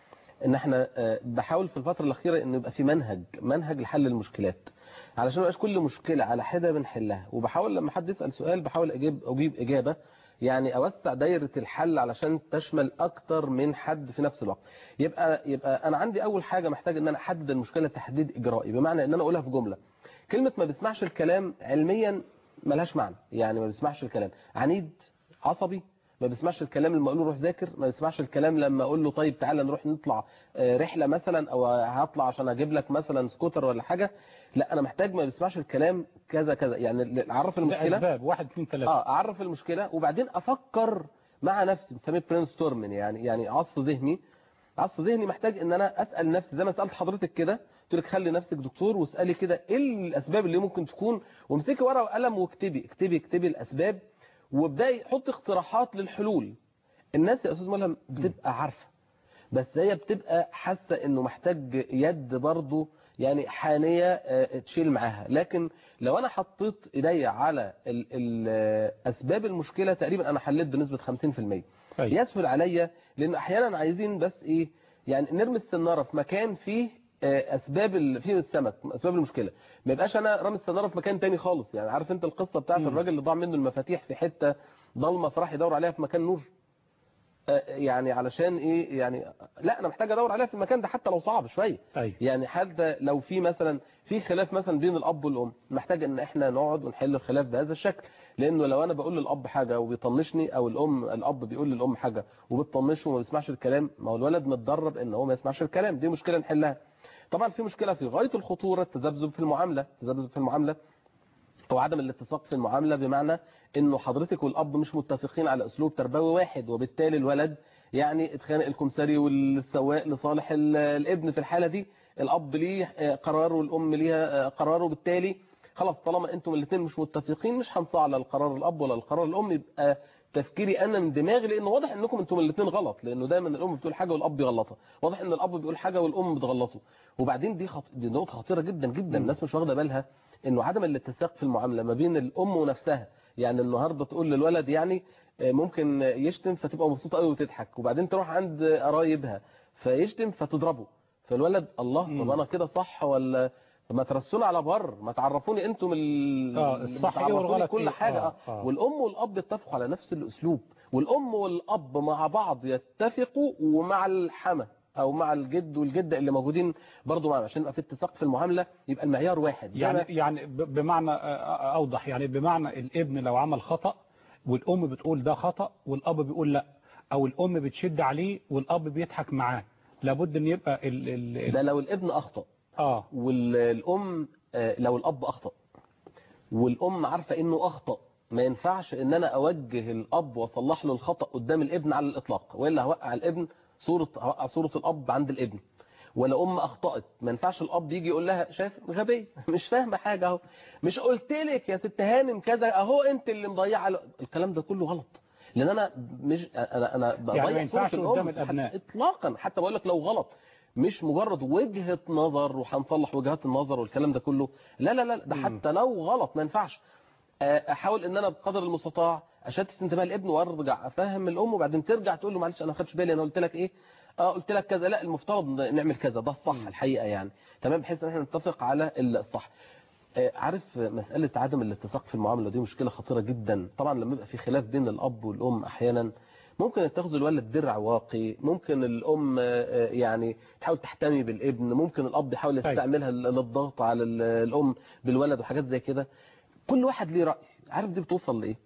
ان احنا آه، بحاول في الفتره الاخيره ان يبقى في منهج منهج لحل المشكلات علشان ما يبقاش كل مشكله على حده بنحلها وبحاول لما حد يسال سؤال بحاول اجيب اجيب اجابه يعني اوسع دايره الحل علشان تشمل اكتر من حد في نفس الوقت يبقى يبقى انا عندي اول حاجه محتاج ان انا احدد المشكله تحديد اجرائي بمعنى ان انا اقولها في جمله كلمه ما بيسمعش الكلام علميا ملهاش معنى يعني ما بيسمعش الكلام عنيد عصبي ما بيسمعش الكلام لما اقول له روح ذاكر ما بيسمعش الكلام لما اقول له طيب تعالى نروح نطلع آه، رحله مثلا او هطلع عشان اجيب لك مثلا سكوتر ولا حاجه لا انا محتاج ما بيسمعش الكلام كذا كذا يعني اعرف المشكله أسباب واحد اثنين ثلاثة اه اعرف المشكله وبعدين افكر مع نفسي بنسميه برين ستورمن يعني يعني عصف ذهني عصف ذهني محتاج ان انا اسال نفسي زي ما سالت حضرتك كده قلت لك خلي نفسك دكتور واسالي كده ايه الاسباب اللي ممكن تكون وامسكي ورقه وقلم واكتبي اكتبي اكتبي الاسباب وابداي حطي اقتراحات للحلول الناس يا استاذ ملهم بتبقى عارفه بس هي بتبقى حاسه انه محتاج يد برضه يعني حانيه آه، تشيل معاها لكن لو انا حطيت ايديا على ال- ال- آه، اسباب المشكله تقريبا انا حليت بنسبه 50% طيب. يسهل عليا لان احيانا عايزين بس ايه يعني نرمي السناره في مكان فيه آه، اسباب ال- فيه السمك اسباب المشكله ما يبقاش انا رامي السناره في مكان تاني خالص يعني عارف انت القصه بتاعت مم. الراجل اللي ضاع منه المفاتيح في حته ضلمه فراح يدور عليها في مكان نور آه، يعني علشان ايه يعني لا انا محتاج ادور عليها في المكان ده حتى لو صعب شويه أيوة. يعني حتى لو في مثلا في خلاف مثلا بين الاب والام محتاج ان احنا نقعد ونحل الخلاف بهذا الشكل لانه لو انا بقول للاب حاجه وبيطنشني او الام الاب بيقول للام حاجه وبتطنشه وما بيسمعش الكلام ما هو الولد متدرب ان هو ما يسمعش الكلام دي مشكله نحلها طبعا في مشكله في غايه الخطوره التذبذب في المعامله التذبذب في المعامله هو عدم الاتفاق في المعامله بمعنى انه حضرتك والاب مش متفقين على اسلوب تربوي واحد وبالتالي الولد يعني اتخانق الكمساري والسواق لصالح ال- الابن في الحاله دي الاب ليه آه، قرار والام ليها آه، قرار وبالتالي خلاص طالما انتم الاثنين مش متفقين مش هنصاع على القرار الاب ولا القرار الام يبقى تفكيري انا من دماغي لانه واضح انكم انتم الاثنين غلط لانه دايما الام بتقول حاجه والاب بيغلطها واضح ان الاب بيقول حاجه والام بتغلطه وبعدين دي خط... دي نقطه خطيره جدا جدا الناس مش واخده بالها انه عدم الاتساق في المعامله ما بين الام ونفسها يعني النهارده تقول للولد يعني آه، ممكن يشتم فتبقى مبسوطه قوي وتضحك وبعدين تروح عند قرايبها فيشتم فتضربه فالولد الله مم. طب انا كده صح ولا طب ما ترسونا على بر ما تعرفوني انتم ال... آه، اللي الصح إيه بتعرفوني والغلط كل إيه. حاجه آه، آه. آه. والام والاب اتفقوا على نفس الاسلوب والام والاب مع بعض يتفقوا ومع الحما او مع الجد والجده اللي موجودين برضو معنا عشان يبقى في اتساق في المعامله يبقى المعيار واحد يعني زي ما- يعني ب- بمعنى آه، اوضح يعني بمعنى الابن لو عمل خطأ والام بتقول ده خطأ والاب بيقول لا او الام بتشد عليه والاب بيضحك معاه لابد ان يبقى ال ال ده ال لو الابن اخطا اه والام آه، لو الاب اخطا والام عارفه انه اخطا ما ينفعش ان انا اوجه الاب واصلح له الخطا قدام الابن على الاطلاق والا هوقع الابن صوره هوقع صوره الاب عند الابن ولا ام اخطات ما ينفعش الاب يجي يقول لها شايف غبيه مش فاهمه حاجه اهو مش قلت لك يا ست هانم كذا اهو انت اللي مضيعه ال- الكلام ده كله غلط لان انا مش انا انا بضيع يعني ما صورة ينفعش الأم قدام في حد- الأبناء. اطلاقا حتى بقول لك لو غلط مش مجرد وجهة نظر وهنصلح وجهات النظر والكلام ده كله لا لا لا ده مم. حتى لو غلط ما ينفعش آه، احاول ان انا بقدر المستطاع اشتت انتباه الابن وارجع افهم الام وبعدين ترجع تقول له معلش انا ما خدتش بالي انا قلت لك ايه اه قلت لك كذا لا المفترض نعمل كذا ده الصح الحقيقه يعني تمام بحيث ان احنا نتفق على الصح آه، عارف مسألة عدم الاتساق في المعاملة دي مشكلة خطيرة جدا طبعا لما يبقى في خلاف بين الأب والأم أحيانا ممكن يتخذ الولد درع واقي ممكن الأم آه، آه، يعني تحاول تحتمي بالابن ممكن الأب يحاول يستعملها للضغط على ال- الأم بالولد وحاجات زي كده كل واحد ليه رأي عارف دي بتوصل لإيه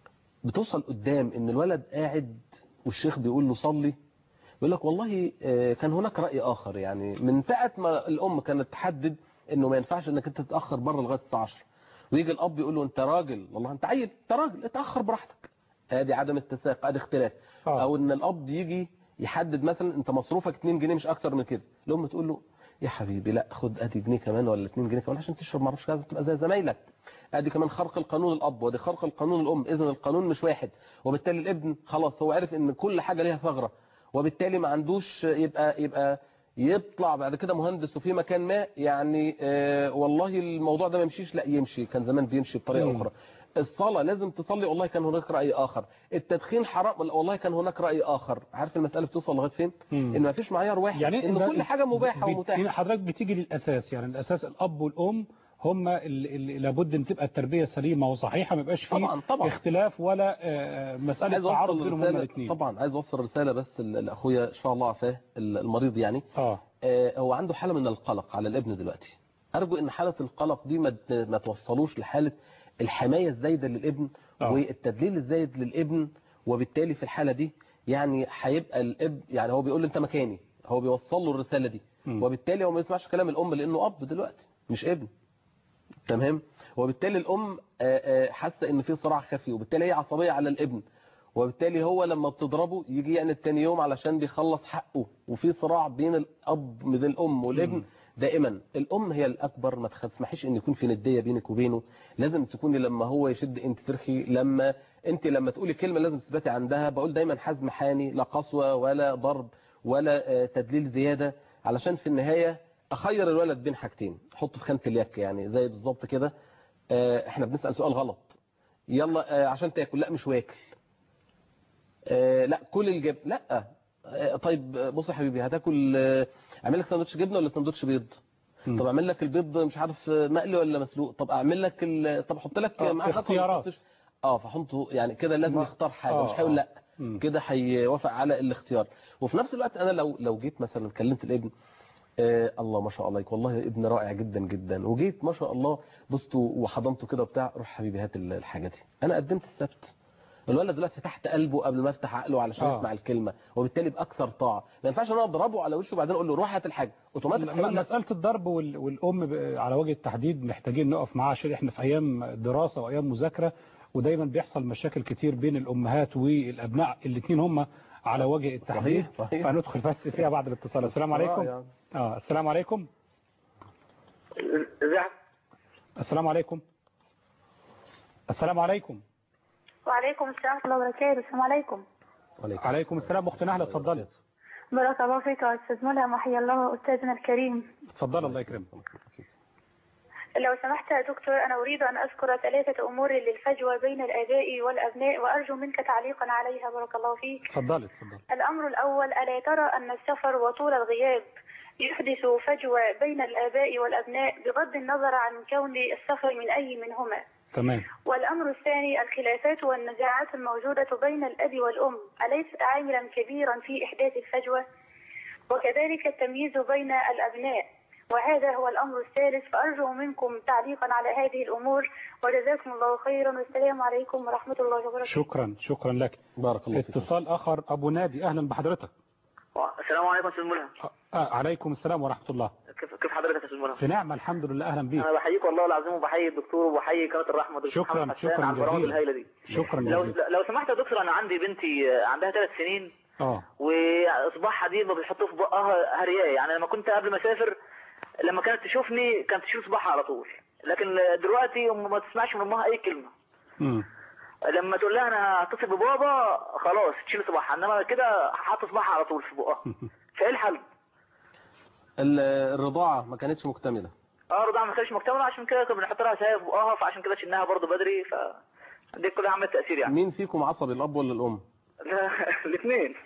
بتوصل قدام إن الولد قاعد والشيخ بيقول له صلي يقول لك والله آه، كان هناك رأي آخر يعني من ساعة ما الأم كانت تحدد إنه ما ينفعش إنك أنت تتأخر بره لغاية الساعة 10 ويجي الأب يقول له أنت راجل والله أنت عيل أنت راجل اتأخر براحتك ادي عدم اتساق ادي اختلاف آه. او ان الاب يجي يحدد مثلا انت مصروفك 2 جنيه مش اكتر من كده الام تقول له يا حبيبي لا خد ادي جنيه كمان ولا 2 جنيه كمان عشان تشرب معرفش كذا تبقى زي زمايلك ادي كمان خرق القانون الاب وادي خرق القانون الام اذا القانون مش واحد وبالتالي الابن خلاص هو عرف ان كل حاجه ليها ثغره وبالتالي ما عندوش يبقى يبقى يطلع بعد كده مهندس وفي مكان ما يعني آه والله الموضوع ده ما يمشيش لا يمشي كان زمان بيمشي بطريقه مم. اخرى الصلاة لازم تصلي والله كان هناك رأي آخر التدخين حرام لا والله كان هناك رأي آخر عارف المسألة بتوصل لغاية فين مم. إن ما فيش معيار واحد يعني إن ده- كل حاجة مباحة بت- ومتاحة حضرتك بتيجي للاساس يعني الاساس الاب والام هم اللي اللي لابد ان تبقى التربيه سليمه وصحيحه ما يبقاش فيه طبعا طبعا اختلاف ولا آه، مساله عايز تعارض أوصل بينهم هما رسالة الاثنين طبعا عايز أوصل رسالة بس ل- لأخويا شفاء الله عافاه ال- المريض يعني اه آه، هو عنده حالة من القلق على الابن دلوقتي أرجو إن حالة القلق دي ما ت- ما توصلوش لحالة الحماية الزايدة للابن آه. والتدليل الزايد للابن وبالتالي في الحالة دي يعني هيبقى الاب يعني هو بيقول له أنت مكاني هو بيوصل له الرسالة دي مم. وبالتالي هو ما يسمعش كلام الأم لأنه أب دلوقتي مش ابن تمام وبالتالي الأم آه، آه، حاسة إن في صراع خفي وبالتالي هي عصبية على الابن وبالتالي هو لما بتضربه يجي يعني التاني يوم علشان بيخلص حقه وفي صراع بين الأب بين الأم والابن مم. دائما الأم هي الأكبر ما تسمحيش إن يكون في ندية بينك وبينه لازم تكوني لما هو يشد أنت ترخي لما أنت لما تقولي كلمة لازم تثبتي عندها بقول دايما حزم حاني لا قسوة ولا ضرب ولا آه، تدليل زيادة علشان في النهاية أخير الولد بين حاجتين حطه في خانة اليك يعني زي بالظبط كده آه، احنا بنسأل سؤال غلط يلا آه، عشان تاكل لا مش واكل آه، لا كل الجبن لا آه، طيب آه، بص يا حبيبي هتاكل آه، اعمل لك سندوتش جبنه ولا سندوتش بيض مم. طب اعمل لك البيض مش عارف آه، مقلي ولا مسلوق طب اعمل لك ال- طب احط لك آه، معاه خس ولا اختيارات. ما أحطش؟ اه فحطه يعني كده لازم ما- يختار حاجه آه، مش هيقول لا مم. كده هيوافق على الاختيار وفي نفس الوقت انا لو لو جيت مثلا كلمت الابن آه الله ما شاء الله عليك والله ابن رائع جدا جدا وجيت ما شاء الله بصته وحضنته كده وبتاع روح حبيبي هات ال- الحاجه دي انا قدمت السبت الولد دلوقتي تحت قلبه قبل ما افتح عقله علشان آه. يسمع الكلمه وبالتالي باكثر طاعه ما ينفعش انا اضربه على وشه وبعدين اقول له روح هات الحاجه اوتوماتيك م- هيقول لك مسألة الضرب وال- والأم ب- على وجه التحديد محتاجين نقف معاها عشان احنا في أيام دراسة وأيام مذاكرة ودايما بيحصل مشاكل كتير بين الأمهات والأبناء الاثنين هم على وجه التحديد صحيح، صحيح. فندخل بس فيها بعد الاتصال السلام عليكم يعني. اه السلام عليكم ازي السلام عليكم السلام عليكم وعليكم السلام ورحمة الله وبركاته السلام عليكم عليكم السلام أخت نهلة اتفضلي بارك الله فيك يا أستاذ ملهم وحيا الله أستاذنا الكريم اتفضل الله يكرمك لو سمحت يا دكتور أنا أريد أن أذكر ثلاثة أمور للفجوة بين الآباء والأبناء وأرجو منك تعليقا عليها بارك الله فيك اتفضلي اتفضلي الأمر الأول ألا ترى أن السفر وطول الغياب يحدث فجوة بين الآباء والأبناء بغض النظر عن كون السفر من أي منهما تمام والأمر الثاني الخلافات والنزاعات الموجودة بين الأب والأم أليست عاملا كبيرا في إحداث الفجوة؟ وكذلك التمييز بين الأبناء وهذا هو الأمر الثالث فأرجو منكم تعليقا على هذه الأمور وجزاكم الله خيرا والسلام عليكم ورحمة الله وبركاته شكرا شكرا لك بارك الله فيك اتصال آخر أبو نادي أهلا بحضرتك السلام عليكم استاذ ملهم آه عليكم السلام ورحمة الله كيف كيف حضرتك يا استاذ ملهم في نعمة الحمد لله أهلا بيك انا بحييك والله العظيم وبحيي الدكتور وبحيي قناه الرحمه دكتور شكراً، محمد حسان شكراً على البرامج جزيلاً. الهائله دي شكرا لو جزيلا لو سمحت يا دكتور انا عندي بنتي عندها ثلاث سنين اه واصبعها دي ما بتحطوه في بقها هرياه يعني لما كنت قبل ما اسافر لما كانت تشوفني كانت تشيل صباعها على طول لكن دلوقتي أم ما تسمعش من امها اي كلمه مم. لما تقول لها انا هتصل ببابا خلاص تشيل صباعها انما كده حاطه صباعها على طول في بقها فايه الحل؟ ال- الرضاعة ما كانتش مكتملة اه رضاعة ما كانتش مكتملة عشان كده كنا بنحط لها سايب في بقها فعشان كده شلناها برضه بدري ف دي كلها عملت تأثير يعني مين فيكم عصبي الأب ولا الأم الاثنين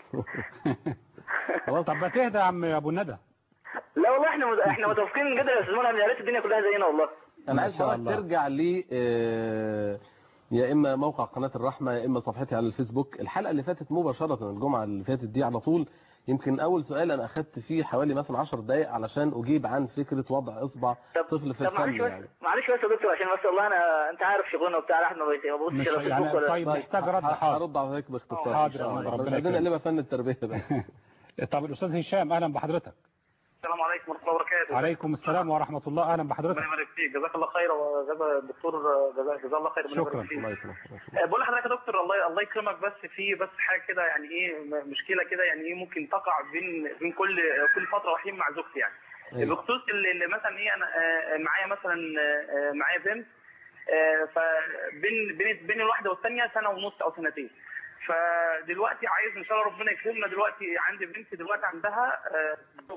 خلاص طب ما تهدى يا عم أبو ندى لا والله احنا مت... احنا متفقين جدا يا استاذ ملهم يا ريت الدنيا كلها زينا والله أنا ما عايز شاء حضرتك الله. ترجع لي آه، يا إما موقع قناة الرحمة يا إما صفحتي على الفيسبوك الحلقة اللي فاتت مباشرة الجمعة اللي فاتت دي على طول يمكن أول سؤال أنا أخدت فيه حوالي مثلا 10 دقايق علشان أجيب عن فكرة وضع إصبع طب طفل في طب معلش الفم بس يعني معلش بس يا دكتور عشان بس والله انا انت عارف شغلنا وبتاع الواحد ما بيت- ما مش بيبصش على يعني فيسبوك ولا طيب محتاج رد ه- حاضر هرد على حضرتك باختصار حاضر إن شاء يا الله. ربنا بس عايزين يكرمك. نقلبها فن التربية بقى طب الأستاذ هشام أهلا بحضرتك السلام عليكم ورحمه الله وبركاته عليكم السلام ورحمة الله أهلا بحضرتك ربنا يبارك فيك جزاك الله خير وجزا الدكتور جزاه جزاه الله خير ربنا شكراً. يبارك فيك. الله يكرمك آه، بقول لحضرتك يا دكتور الله الله يكرمك بس في بس حاجه كده يعني ايه م- مشكله كده يعني ايه ممكن تقع بين بين كل كل فتره وحين مع زوجتي يعني أيوة. بخصوص اللي اللي مثلا ايه انا آه، معايا مثلا آه، معايا بنت آه، فبين بين بين الواحده والثانيه سنه ونص او سنتين فدلوقتي عايز ان شاء الله ربنا يكرمنا دلوقتي عندي بنت دلوقتي عندها آه،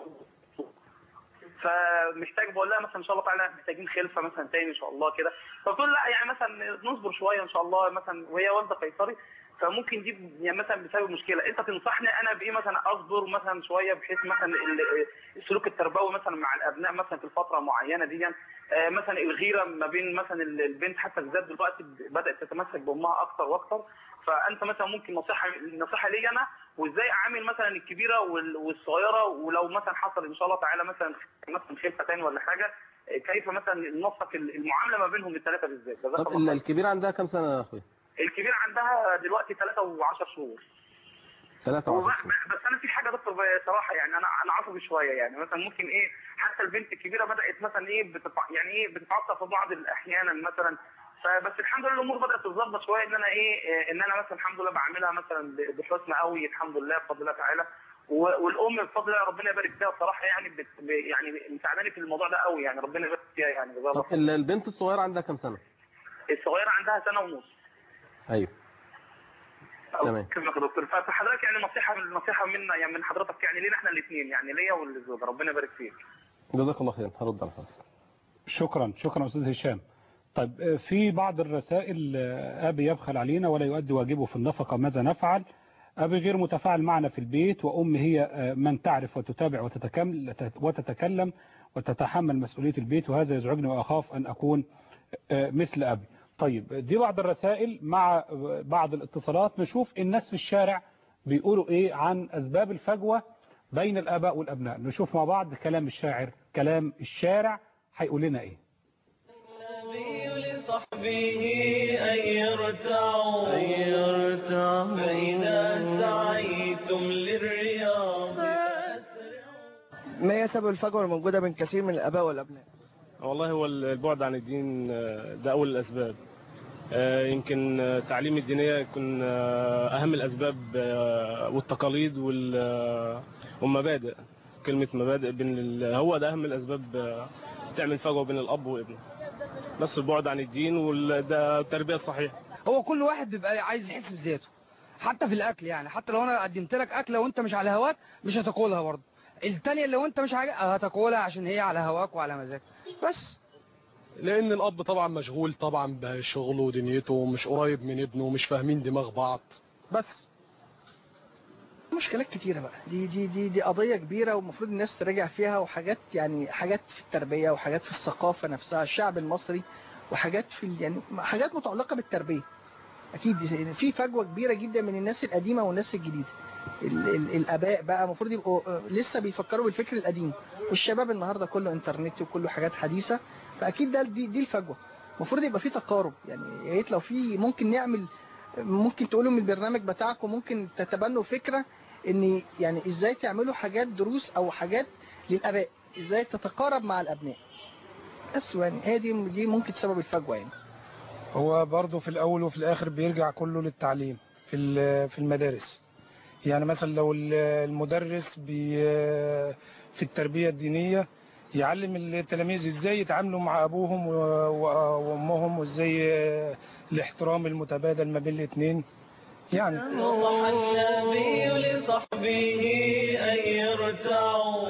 فمحتاج بقول لها مثلا ان شاء الله تعالى محتاجين خلفه مثلا تاني ان شاء الله كده فبتقول لا يعني مثلا نصبر شويه ان شاء الله مثلا وهي والده قيصري فممكن دي يعني مثلا بسبب مشكله انت تنصحني انا بايه مثلا اصبر مثلا شويه بحيث مثلا ال- السلوك التربوي مثلا مع الابناء مثلا في الفتره معينه دي آه، مثلا الغيره ما بين مثلا ال- البنت حتى بالذات دلوقتي بدات تتمسك بامها اكتر واكتر فانت مثلا ممكن نصيحه نصيحه لي انا وازاي اعامل مثلا الكبيره وال- والصغيره ولو مثلا حصل ان شاء الله تعالى مثلا مثلا خلفه تاني ولا حاجه آه، كيف مثلا ننسق المعامله ما بينهم الثلاثه بالذات جزاك طب الله ال- خير. الكبيرة عندها كام سنة يا أخوي؟ الكبيره عندها دلوقتي 3 و10 شهور 13 وب- سنة بس انا في حاجه يا دكتور بصراحه يعني انا انا عصبي شويه يعني مثلا ممكن ايه حتى البنت الكبيره بدات مثلا ايه بتتع... يعني ايه بتتعصب في بعض الاحيانا مثلا فبس الحمد لله الامور بدات تتظبط شويه ان انا ايه إيه، ان انا مثلا الحمد لله بعملها مثلا ب- بحسن قوي الحمد لله بفضل الله تعالى و- والام بفضل الله ربنا يبارك فيها بصراحه يعني بت... ب- يعني مساعداني في الموضوع ده قوي يعني ربنا يبارك فيها يعني جزاها الله طب خير. ال- البنت الصغيرة عندها كام سنة؟ الصغيره عندها سنه ونص أيوه تمام. كلمة يا دكتور فحضرتك يعني نصيحه من نصيحه منا يعني من حضرتك يعني لينا احنا الاثنين يعني ليا وللزوجه ربنا يبارك فيك جزاك الله خير هرد على حضرتك شكرا شكرا أستاذ هشام طيب آه، في بعض الرسائل آه، أبي يبخل علينا ولا يؤدي واجبه في النفقة ماذا نفعل أبي غير متفاعل معنا في البيت وأم هي آه، من تعرف وتتابع وتتكلم, وتتكلم وتتحمل مسؤولية البيت وهذا يزعجني وأخاف أن أكون آه، مثل أبي طيب دي بعض الرسائل مع آه، بعض الاتصالات نشوف الناس في الشارع بيقولوا إيه عن أسباب الفجوة بين الآباء والأبناء نشوف مع بعض كلام الشاعر كلام الشارع هيقول لنا إيه النبي لصحبه أن يرتعوا أن يرتعوا فإذا سعيتم للرياض ما هي سبب الفجوة الموجودة بين كثير من الآباء والأبناء؟ والله هو البعد عن الدين آه، ده أول الأسباب آه، يمكن آه، التعليم الدينية يكون آه، أهم الأسباب آه، والتقاليد وال- آه، والمبادئ كلمة مبادئ بين ال- هو ده أهم الأسباب آه، تعمل فجوة بين الأب وابنه بس البعد عن الدين وده التربية الصحيحة هو كل واحد بيبقى عايز يحس بذاته حتى في الاكل يعني حتى لو انا قدمت لك اكله وانت مش على هواك مش هتاكلها برضه التانية لو انت مش عاجب هتاكلها عشان هي على هواك وعلى مزاجك بس لان الاب طبعا مشغول طبعا بشغله ودنيته مش قريب من ابنه مش فاهمين دماغ بعض بس مشكلات كتيرة بقى دي دي دي دي قضية كبيرة والمفروض الناس تراجع فيها وحاجات يعني حاجات في التربية وحاجات في الثقافة نفسها الشعب المصري وحاجات في ال- يعني حاجات متعلقة بالتربية أكيد دي- في فجوة كبيرة جدا من الناس القديمة والناس الجديدة ال ال الاباء بقى المفروض يبقوا آه، لسه بيفكروا بالفكر القديم والشباب النهارده كله انترنت وكله حاجات حديثه فاكيد ده دي, دي الفجوه المفروض يبقى في تقارب يعني يا ريت لو في ممكن نعمل ممكن تقولوا من البرنامج بتاعكم ممكن تتبنوا فكره ان يعني ازاي تعملوا حاجات دروس او حاجات للاباء ازاي تتقارب مع الابناء بس يعني هي دي دي ممكن سبب الفجوه يعني هو برضه في الأول وفي الآخر بيرجع كله للتعليم في ال- في المدارس يعني مثلا لو ال- المدرس بي في التربية الدينية يعلم التلاميذ ازاي يتعاملوا مع ابوهم و- و- وامهم وازاي الاحترام المتبادل ما بين الاثنين يعني نصح النبي لصحبه أن يرتعوا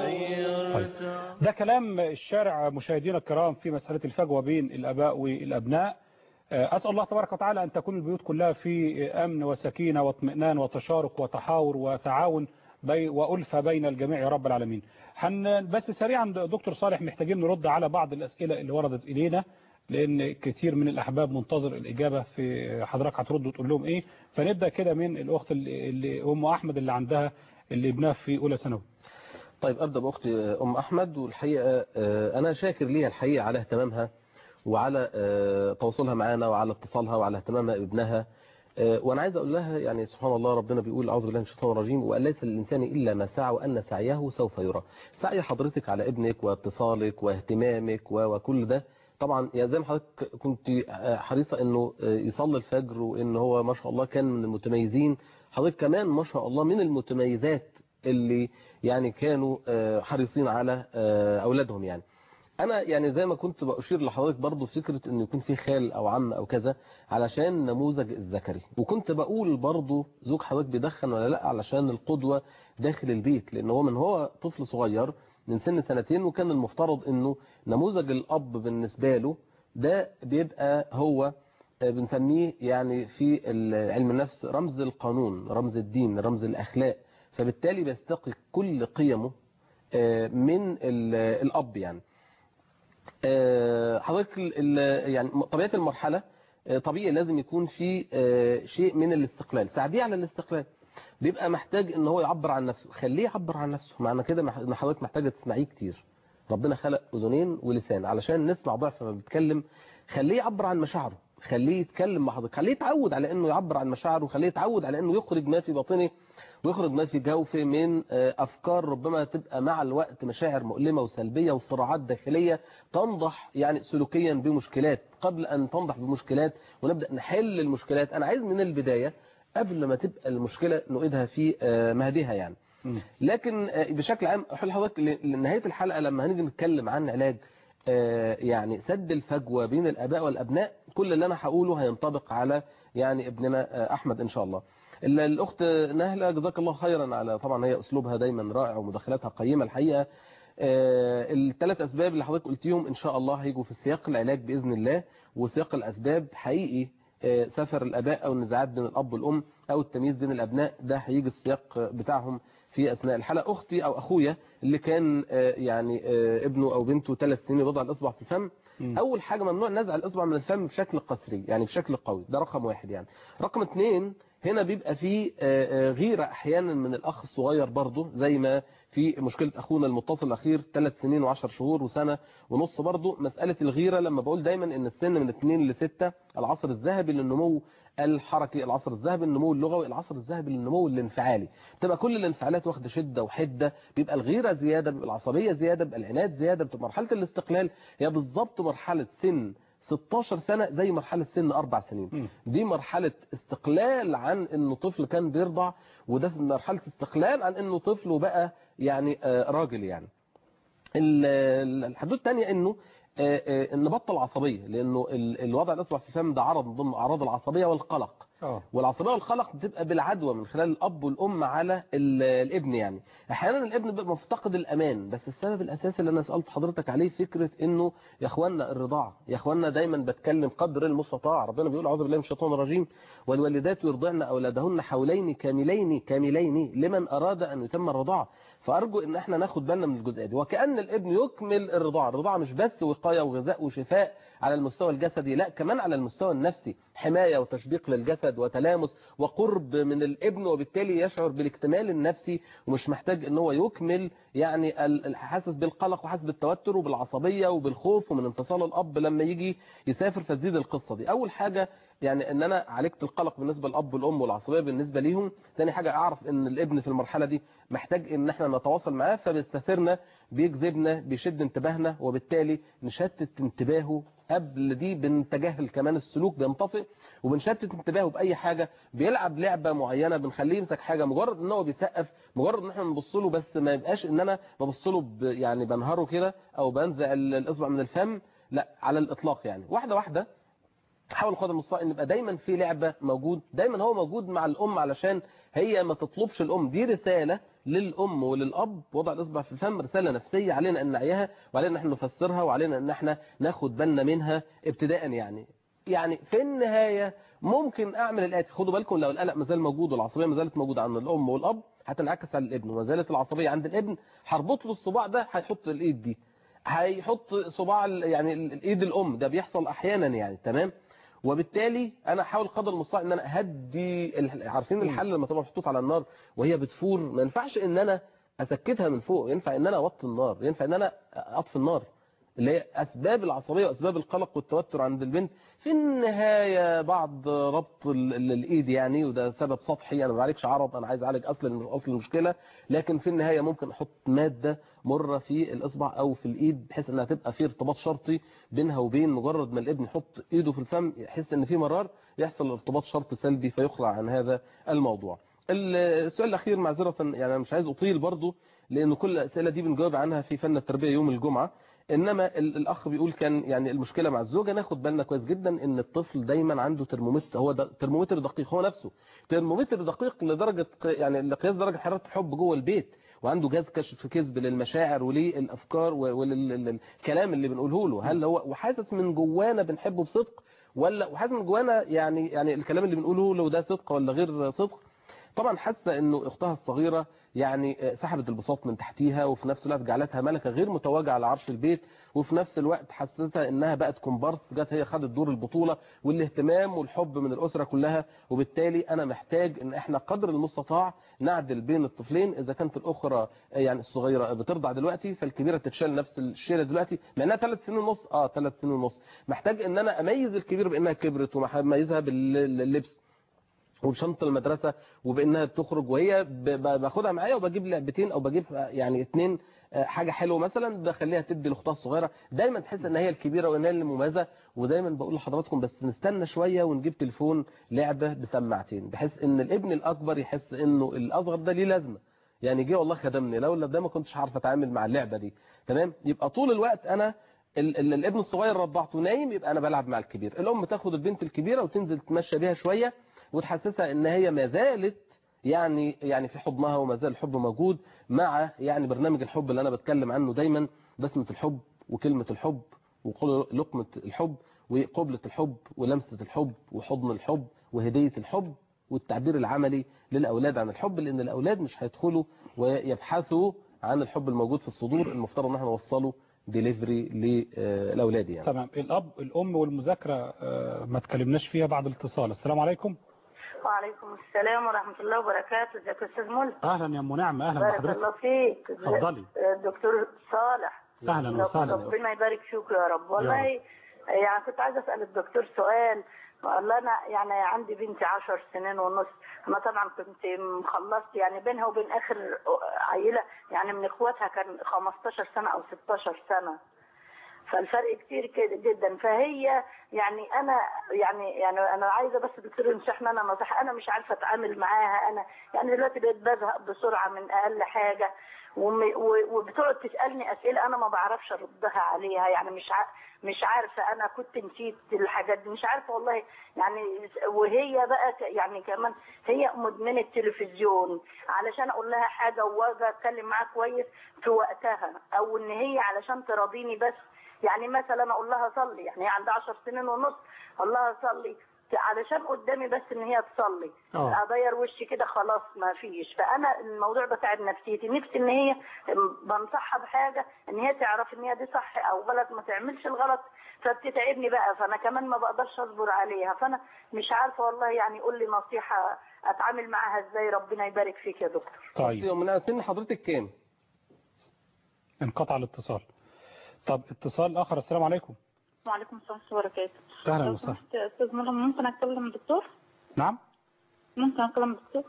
ده كلام الشارع مشاهدينا الكرام في مسألة الفجوة بين الأباء والأبناء آه، أسأل الله تبارك وتعالى أن تكون البيوت كلها في أمن وسكينة واطمئنان وتشارك وتحاور وتعاون بي وألفة بين الجميع يا رب العالمين حن بس سريعا دكتور صالح محتاجين نرد على بعض الأسئلة اللي وردت إلينا لأن كثير من الأحباب منتظر الإجابة في حضرتك هترد وتقول لهم إيه فنبدأ كده من الأخت اللي, اللي أم أحمد اللي عندها اللي ابنها في أولى ثانوي طيب أبدأ بأختي أم أحمد والحقيقة آه، أنا شاكر ليها الحقيقة على اهتمامها وعلى آه، تواصلها معانا وعلى اتصالها وعلى اهتمامها بابنها آه، وأنا عايز أقول لها يعني سبحان الله ربنا بيقول أعوذ بالله من الشيطان الرجيم وأن ليس للإنسان إلا ما سعى وأن سعيه سوف يرى سعي حضرتك على ابنك واتصالك واهتمامك و- وكل ده طبعا يا زي ما حضرتك كنت آه، حريصة انه آه، يصلي الفجر وان هو ما شاء الله كان من المتميزين حضرتك كمان ما شاء الله من المتميزات اللي يعني كانوا آه، حريصين على آه، اولادهم يعني انا يعني زي ما كنت باشير لحضرتك برضو فكره ان يكون في خال او عم او كذا علشان نموذج الذكري وكنت بقول برضو زوج حضرتك بيدخن ولا لا علشان القدوه داخل البيت لان هو من هو طفل صغير من سن سنتين وكان المفترض انه نموذج الاب بالنسبه له ده بيبقى هو آه، بنسميه يعني في ال- علم النفس رمز القانون رمز الدين رمز الاخلاق فبالتالي بيستقي كل قيمه آه، من ال- الاب يعني آه، حضرتك ال- ال- يعني طبيعه المرحله آه، طبيعي لازم يكون في آه، شيء من الاستقلال ساعديه على الاستقلال بيبقى محتاج ان هو يعبر عن نفسه خليه يعبر عن نفسه معنى كده مح- ان حضرتك محتاجه تسمعيه كتير ربنا خلق اذنين ولسان علشان نسمع ضعف ما بيتكلم خليه يعبر عن مشاعره خليه يتكلم مع حضرتك خليه يتعود على انه يعبر عن مشاعره خليه يتعود على انه يخرج ما في باطنه ويخرج ما في جوفه من آه، افكار ربما تبقى مع الوقت مشاعر مؤلمه وسلبيه وصراعات داخليه تنضح يعني سلوكيا بمشكلات قبل ان تنضح بمشكلات ونبدا نحل المشكلات انا عايز من البدايه قبل ما تبقى المشكله نعيدها في آه، مهدها يعني لكن آه، بشكل عام احل حضرتك ل- لنهايه الحلقه لما هنيجي نتكلم عن علاج آه، يعني سد الفجوه بين الاباء والابناء كل اللي انا هقوله هينطبق على يعني ابننا آه، احمد ان شاء الله ال- الاخت نهله جزاك الله خيرا على طبعا هي اسلوبها دايما رائع ومداخلاتها قيمه الحقيقه الثلاث اسباب اللي حضرتك قلتيهم ان شاء الله هيجوا في سياق العلاج باذن الله وسياق الاسباب حقيقي آه، سفر الاباء او النزاعات بين الاب والام او التمييز بين الابناء ده هيجي السياق بتاعهم في اثناء الحلقه اختي او اخويا اللي كان آه، يعني آه، ابنه او بنته ثلاث سنين وضع الاصبع في الفم اول حاجه ممنوع نزع الاصبع من الفم بشكل قسري يعني بشكل قوي ده رقم واحد يعني رقم اثنين هنا بيبقى في آه، آه، غيرة احيانا من الاخ الصغير برضه زي ما في مشكلة اخونا المتصل الاخير ثلاث سنين وعشر شهور وسنة ونص برضه مسألة الغيرة لما بقول دايما ان السن من اثنين لستة العصر الذهبي للنمو الحركي العصر الذهبي للنمو اللغوي العصر الذهبي للنمو الانفعالي بتبقى كل الانفعالات واخده شده وحده بيبقى الغيره زياده بيبقى العصبيه زياده بيبقى العناد زياده بتبقى مرحله الاستقلال هي بالظبط مرحله سن 16 سنة زي مرحلة سن أربع سنين دي مرحلة استقلال عن أنه طفل كان بيرضع وده مرحلة استقلال عن أنه طفل وبقى يعني آه، راجل يعني ال- ال- الحدود الثانية أنه آه، آه، ان نبطل عصبيه لانه ال- الوضع الاصبع في الفم ده عرض من ضمن اعراض العصبيه والقلق اه والعصبيه والقلق بتبقى بالعدوى من خلال الاب والام على ال- الابن يعني احيانا الابن بيبقى مفتقد الامان بس السبب الاساسي اللي انا سالت حضرتك عليه فكره انه يا اخوانا الرضاعه يا اخوانا دايما بتكلم قدر المستطاع ربنا بيقول اعوذ بالله من الشيطان الرجيم والوالدات يرضعن اولادهن حولين كاملين كاملين لمن اراد ان يتم الرضاعه فارجو ان احنا ناخد بالنا من الجزئيه دي وكان الابن يكمل الرضاعه الرضاعه مش بس وقايه وغذاء وشفاء على المستوى الجسدي لا كمان على المستوى النفسي حمايه وتشبيق للجسد وتلامس وقرب من الابن وبالتالي يشعر بالاكتمال النفسي ومش محتاج ان هو يكمل يعني ال- حاسس بالقلق وحاسس بالتوتر وبالعصبيه وبالخوف ومن انفصال الاب لما يجي يسافر فتزيد القصه دي اول حاجه يعني ان انا عالجت القلق بالنسبه للاب والام والعصبيه بالنسبه ليهم ثاني حاجه اعرف ان الابن في المرحله دي محتاج ان احنا نتواصل معاه فبيستثيرنا بيجذبنا بيشد انتباهنا وبالتالي نشتت انتباهه قبل دي بنتجاهل كمان السلوك بينطفئ وبنشتت انتباهه باي حاجه بيلعب لعبه معينه بنخليه يمسك حاجه مجرد ان هو بيسقف مجرد ان احنا نبص له بس ما يبقاش ان انا ببص له ب- يعني بنهره كده او بنزع ال- الاصبع من الفم لا على الاطلاق يعني واحده واحده حاول قدر المستطاع ان يبقى دايما في لعبه موجود دايما هو موجود مع الام علشان هي ما تطلبش الام دي رساله للام وللاب وضع الاصبع في الفم رساله نفسيه علينا ان نعيها وعلينا ان احنا نفسرها وعلينا ان احنا ناخد بالنا منها ابتداء يعني يعني في النهايه ممكن اعمل الاتي خدوا بالكم لو القلق مازال موجود والعصبيه ما زالت موجوده عند الام والاب هتنعكس على الابن وما زالت العصبيه عند الابن هربط له الصباع ده هيحط الايد دي هيحط صباع ال- يعني ال- الايد الام ده بيحصل احيانا يعني تمام وبالتالي انا احاول قدر المستطاع ان انا اهدي ال- عارفين الحل لما تبقى محطوط على النار وهي بتفور ما ينفعش ان انا اسكتها من فوق ينفع ان انا اوطي النار ينفع ان انا اطفي النار اللي هي اسباب العصبيه واسباب القلق والتوتر عند البنت في النهايه بعض ربط ال- ال- الايد يعني وده سبب سطحي انا ما بعالجش عرض انا عايز اعالج اصل اصل المشكله لكن في النهايه ممكن احط ماده مره في الاصبع او في الايد بحيث انها تبقى في ارتباط شرطي بينها وبين مجرد ما الابن يحط ايده في الفم يحس ان في مرار يحصل ارتباط شرطي سلبي فيخلع عن هذا الموضوع السؤال الاخير معذره يعني انا مش عايز اطيل برضو لان كل الاسئله دي بنجاوب عنها في فن التربيه يوم الجمعه انما ال- الاخ بيقول كان يعني المشكله مع الزوجه ناخد بالنا كويس جدا ان الطفل دايما عنده ترمومتر هو ده ترمومتر دقيق هو نفسه ترمومتر دقيق لدرجه ق- يعني لقياس درجه حراره الحب جوه البيت وعنده جهاز كشف كذب للمشاعر وللافكار وللكلام اللي بنقوله له هل هو وحاسس من جوانا بنحبه بصدق ولا وحاسس من جوانا يعني يعني الكلام اللي بنقوله له ده صدق ولا غير صدق طبعا حاسه انه اختها الصغيره يعني سحبت البساط من تحتيها وفي نفس الوقت جعلتها ملكه غير متواجعه على عرش البيت وفي نفس الوقت حسستها انها بقت كومبارس جت هي خدت دور البطوله والاهتمام والحب من الاسره كلها وبالتالي انا محتاج ان احنا قدر المستطاع نعدل بين الطفلين اذا كانت الاخرى يعني الصغيره بترضع دلوقتي فالكبيره تتشال نفس الشيله دلوقتي مع انها ثلاث سنين ونص اه ثلاث سنين ونص محتاج ان انا اميز الكبير بانها كبرت واميزها باللبس وبشنطه المدرسه وبانها بتخرج وهي ب- ب- باخدها معايا وبجيب لعبتين او بجيب يعني اتنين آه، حاجه حلوه مثلا بخليها تدي لاختها الصغيره دايما تحس ان هي الكبيره وان هي المميزه ودايما بقول لحضراتكم بس نستنى شويه ونجيب تليفون لعبه بسماعتين بحيث ان الابن الاكبر يحس انه الاصغر ده ليه لازمه يعني جه والله خدمني لولا ده ما كنتش هعرف اتعامل مع اللعبه دي تمام يبقى طول الوقت انا ال ال الابن الصغير رضعته نايم يبقى انا بلعب مع الكبير الام تاخد البنت الكبيره وتنزل تمشى بيها شويه وتحسسها ان هي ما زالت يعني يعني في حضنها وما زال الحب موجود مع يعني برنامج الحب اللي انا بتكلم عنه دايما بسمه الحب وكلمه الحب ولقمه الحب وقبلة الحب ولمسة الحب وحضن الحب وهدية الحب والتعبير العملي للأولاد عن الحب لأن الأولاد مش هيدخلوا ويبحثوا عن الحب الموجود في الصدور المفترض ان احنا نوصله ديليفري للأولاد يعني تمام الأب الأم والمذاكرة آه، ما تكلمناش فيها بعد الاتصال السلام عليكم وعليكم السلام ورحمة الله وبركاته ازيك يا استاذ ملك أهلا يا أم نعمة أهلا بارك الله بحضرتك فيك اتفضلي. الدكتور صالح أهلا وسهلا ربنا يبارك فيك يا رب والله يا يعني كنت عايزه اسال الدكتور سؤال والله انا يعني عندي بنتي عشر سنين ونص انا طبعا كنت مخلصت يعني بينها وبين اخر عيله يعني من اخواتها كان 15 سنه او 16 سنه فالفرق كتير كده جدا فهي يعني انا يعني يعني انا عايزه بس الدكتور ينصحني انا نصيحه انا مش عارفه اتعامل معاها انا يعني دلوقتي بقيت بزهق بسرعه من اقل حاجه وم- و- وبتقعد تسالني اسئله انا ما بعرفش اردها عليها يعني مش ع... مش عارفه انا كنت نسيت الحاجات دي مش عارفه والله يعني وهي بقى ك- يعني كمان هي مدمنه تلفزيون علشان اقول لها حاجه واجي اتكلم معاها كويس في وقتها او ان هي علشان تراضيني بس يعني مثلا اقول لها صلي يعني هي عندها 10 سنين ونص اقول لها صلي علشان قدامي بس ان هي تصلي آه. اغير وشي كده خلاص ما فيش فانا الموضوع ده تعب نفسيتي نفسي ان هي بنصحها بحاجه ان هي تعرف ان هي دي صح او غلط ما تعملش الغلط فبتتعبني بقى فانا كمان ما بقدرش اصبر عليها فانا مش عارفه والله يعني قول لي نصيحه اتعامل معاها ازاي ربنا يبارك فيك يا دكتور طيب من سن حضرتك كام انقطع الاتصال طب اتصال اخر السلام عليكم وعليكم السلام ورحمة الله وبركاته اهلا لو وسهلا سمحت أستاذ ملهم ممكن أتكلم الدكتور؟ نعم ممكن أتكلم الدكتور؟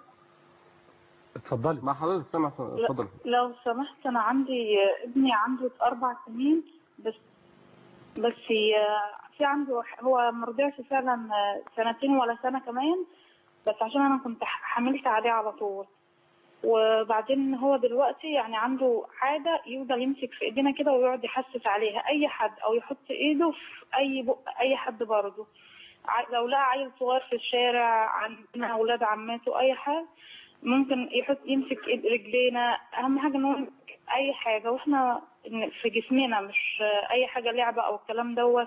اتفضلي مع حضرتك سامع اتفضل لو سمحت أنا عندي ابني عنده أربع سنين بس بس في عنده هو مرضعش فعلا سنتين ولا سنة كمان بس عشان أنا كنت حملت عليه على طول وبعدين هو دلوقتي يعني عنده عادة يفضل يمسك في ايدينا كده ويقعد يحسس عليها اي حد او يحط ايده في اي بق اي حد برضه ع- لو لقى عيل صغير في الشارع عندنا اولاد عماته اي حاجة ممكن يحط يمسك إيد- رجلينا اهم حاجة ان هو يمسك اي حاجة واحنا إن في جسمنا مش اي حاجة لعبة او الكلام دوت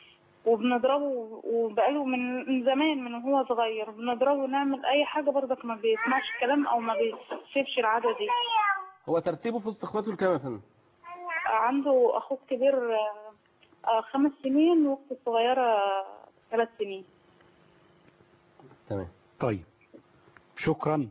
وبنضربه وبقاله من من زمان من وهو صغير بنضربه ونعمل اي حاجه برضك ما بيسمعش الكلام او ما بيسيبش العاده دي هو ترتيبه في وسط اخواته الكام يا فندم عنده اخوه كبير آه، آه، خمس سنين واخته الصغيره ثلاث سنين تمام طيب شكرا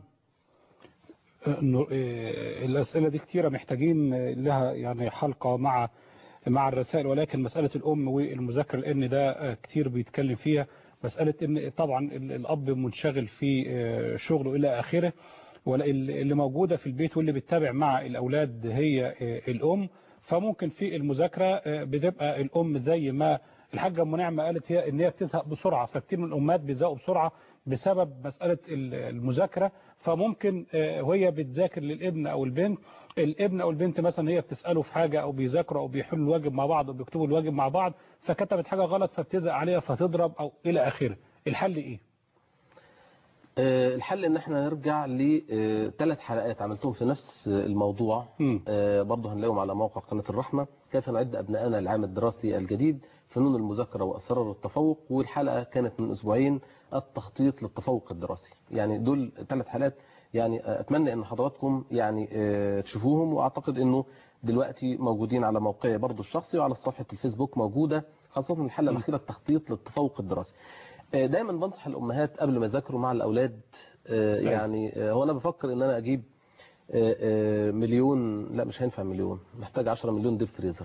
آه، نو- آه، الأسئلة دي كتيرة محتاجين آه، لها يعني حلقة مع مع الرسائل ولكن مسألة الأم والمذاكرة لأن ده آه، كتير بيتكلم فيها مسألة إن طبعا ال- الأب منشغل في آه، شغله إلى آخره ولا ال- اللي موجودة في البيت واللي بتتابع مع الأولاد هي آه، الأم فممكن في المذاكرة آه، بتبقى الأم زي ما الحاجة أم نعمة قالت هي إن هي بتزهق بسرعة فكتير من الأمهات بيزهقوا بسرعة بسبب مسألة ال- المذاكرة فممكن آه، وهي بتذاكر للابن أو البنت الابن أو البنت مثلا هي بتسأله في حاجة أو بيذاكروا أو بيحلوا الواجب مع بعض أو بيكتبوا الواجب مع بعض فكتبت حاجة غلط فبتزهق عليها فتضرب أو إلى آخره الحل إيه؟ آه، الحل ان احنا نرجع لثلاث حلقات عملتهم في نفس الموضوع آه، برضه هنلاقيهم على موقع قناة الرحمة كيف نعد أبنائنا العام الدراسي الجديد فنون المذاكرة وأسرار التفوق والحلقة كانت من أسبوعين التخطيط للتفوق الدراسي يعني دول ثلاث حلقات يعني آه، أتمنى أن حضراتكم يعني آه، تشوفوهم وأعتقد أنه دلوقتي موجودين على موقعي برضه الشخصي وعلى صفحة الفيسبوك موجودة خاصة الحلقة الأخيرة التخطيط للتفوق الدراسي آه، دايما بنصح الأمهات قبل ما يذاكروا مع الأولاد آه، أيوة. يعني آه، هو أنا بفكر إن أنا أجيب آه، آه، مليون لا مش هينفع مليون محتاج 10 مليون ديب فريزر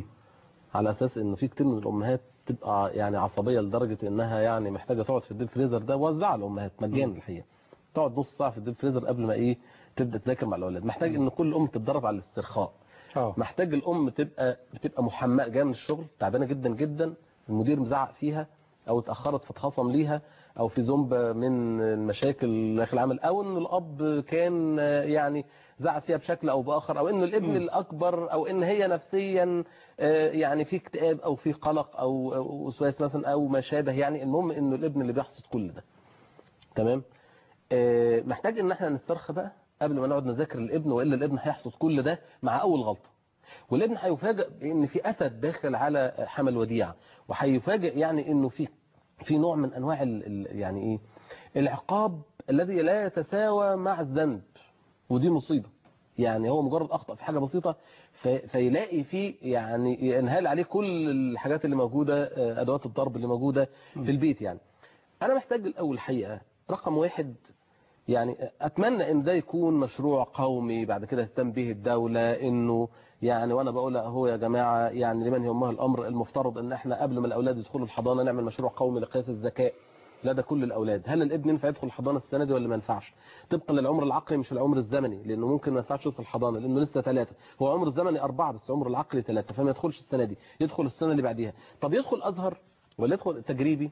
على أساس إن في كتير من الأمهات تبقى يعني عصبية لدرجة إنها يعني محتاجة تقعد في الديب فريزر ده وزع الأمهات مجانا الحقيقة تقعد نص ساعة في الديب فريزر قبل ما إيه تبدأ تذاكر مع الأولاد محتاج إن كل أم تتدرب على الاسترخاء محتاج الام تبقى بتبقى محمقه جايه من الشغل تعبانه جدا جدا المدير مزعق فيها او اتاخرت فاتخصم ليها او في زومبا من المشاكل داخل العمل او ان الاب كان آه، يعني زعق فيها بشكل او باخر او ان الابن الاكبر او ان هي نفسيا آه، يعني في اكتئاب او في قلق او أو وسواس مثلا او ما شابه يعني المهم انه الابن اللي بيحصد كل ده تمام آه، محتاج ان احنا نسترخى بقى قبل ما نقعد نذاكر الابن والا الابن هيحصد كل ده مع اول غلطه والابن هيفاجئ بان في اسد داخل على حمل وديعه وهيفاجئ يعني انه في في نوع من انواع ال ال يعني ايه العقاب الذي لا يتساوى مع الذنب ودي مصيبه يعني هو مجرد اخطا في حاجه بسيطه في فيلاقي فيه يعني ينهال عليه كل الحاجات اللي موجوده آه، ادوات الضرب اللي موجوده في البيت يعني انا محتاج الاول حقيقه رقم واحد يعني اتمنى ان ده يكون مشروع قومي بعد كده تهتم به الدولة انه يعني وانا بقول اهو يا جماعة يعني لمن يهمه الامر المفترض ان احنا قبل ما الاولاد يدخلوا الحضانة نعمل مشروع قومي لقياس الذكاء لدى كل الاولاد هل الابن ينفع يدخل الحضانة السنة دي ولا ما ينفعش طبقا للعمر العقلي مش العمر الزمني لانه ممكن ما ينفعش يدخل الحضانة لانه لسه ثلاثة هو عمر الزمني اربعة بس عمر العقلي ثلاثة فما يدخلش السنة دي يدخل السنة اللي بعديها طب يدخل ازهر ولا يدخل تجريبي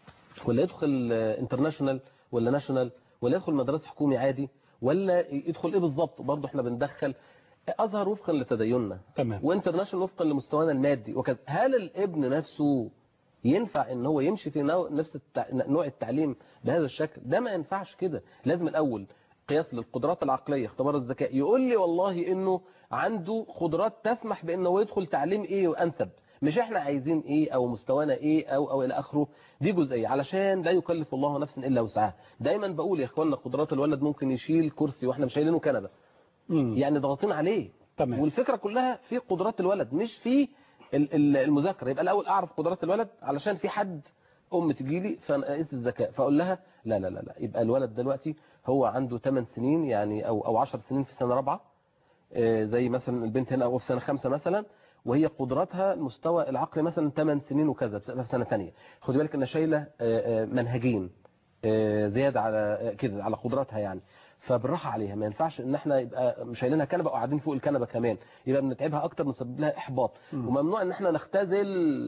ولا يدخل انترناشونال ولا ناشونال ولا يدخل مدرسة حكومي عادي ولا يدخل ايه بالظبط برضه احنا بندخل ازهر وفقا لتديننا تمام وانترناشونال وفقا لمستوانا المادي وكذا هل الابن نفسه ينفع ان هو يمشي في نوع نفس التع... نوع التعليم بهذا الشكل ده ما ينفعش كده لازم الاول قياس للقدرات العقليه اختبار الذكاء يقول لي والله انه عنده قدرات تسمح بانه يدخل تعليم ايه وانسب مش احنا عايزين ايه او مستوانا ايه او او الى اخره دي جزئيه علشان لا يكلف الله نفسا الا وسعها دايما بقول يا اخوانا قدرات الولد ممكن يشيل كرسي واحنا مش شايلينه كنبه يعني ضاغطين عليه تمام. والفكره كلها في قدرات الولد مش في ال- ال- المذاكره يبقى الاول اعرف قدرات الولد علشان في حد ام تجي لي فاقيس الذكاء فاقول لها لا لا لا لا يبقى الولد دلوقتي هو عنده 8 سنين يعني او او 10 سنين في سنه رابعه آه، زي مثلا البنت هنا او في سنه خمسه مثلا وهي قدراتها المستوى العقلي مثلا 8 سنين وكذا بتبقى في سنه ثانيه خدي بالك انها شايله آه، آه، منهجين آه، زياده على آه، كده على قدراتها يعني فبالراحه عليها ما ينفعش ان احنا يبقى مش شايلينها كنبه وقاعدين فوق الكنبه كمان يبقى بنتعبها اكتر بنسبب لها احباط وممنوع ان احنا نختزل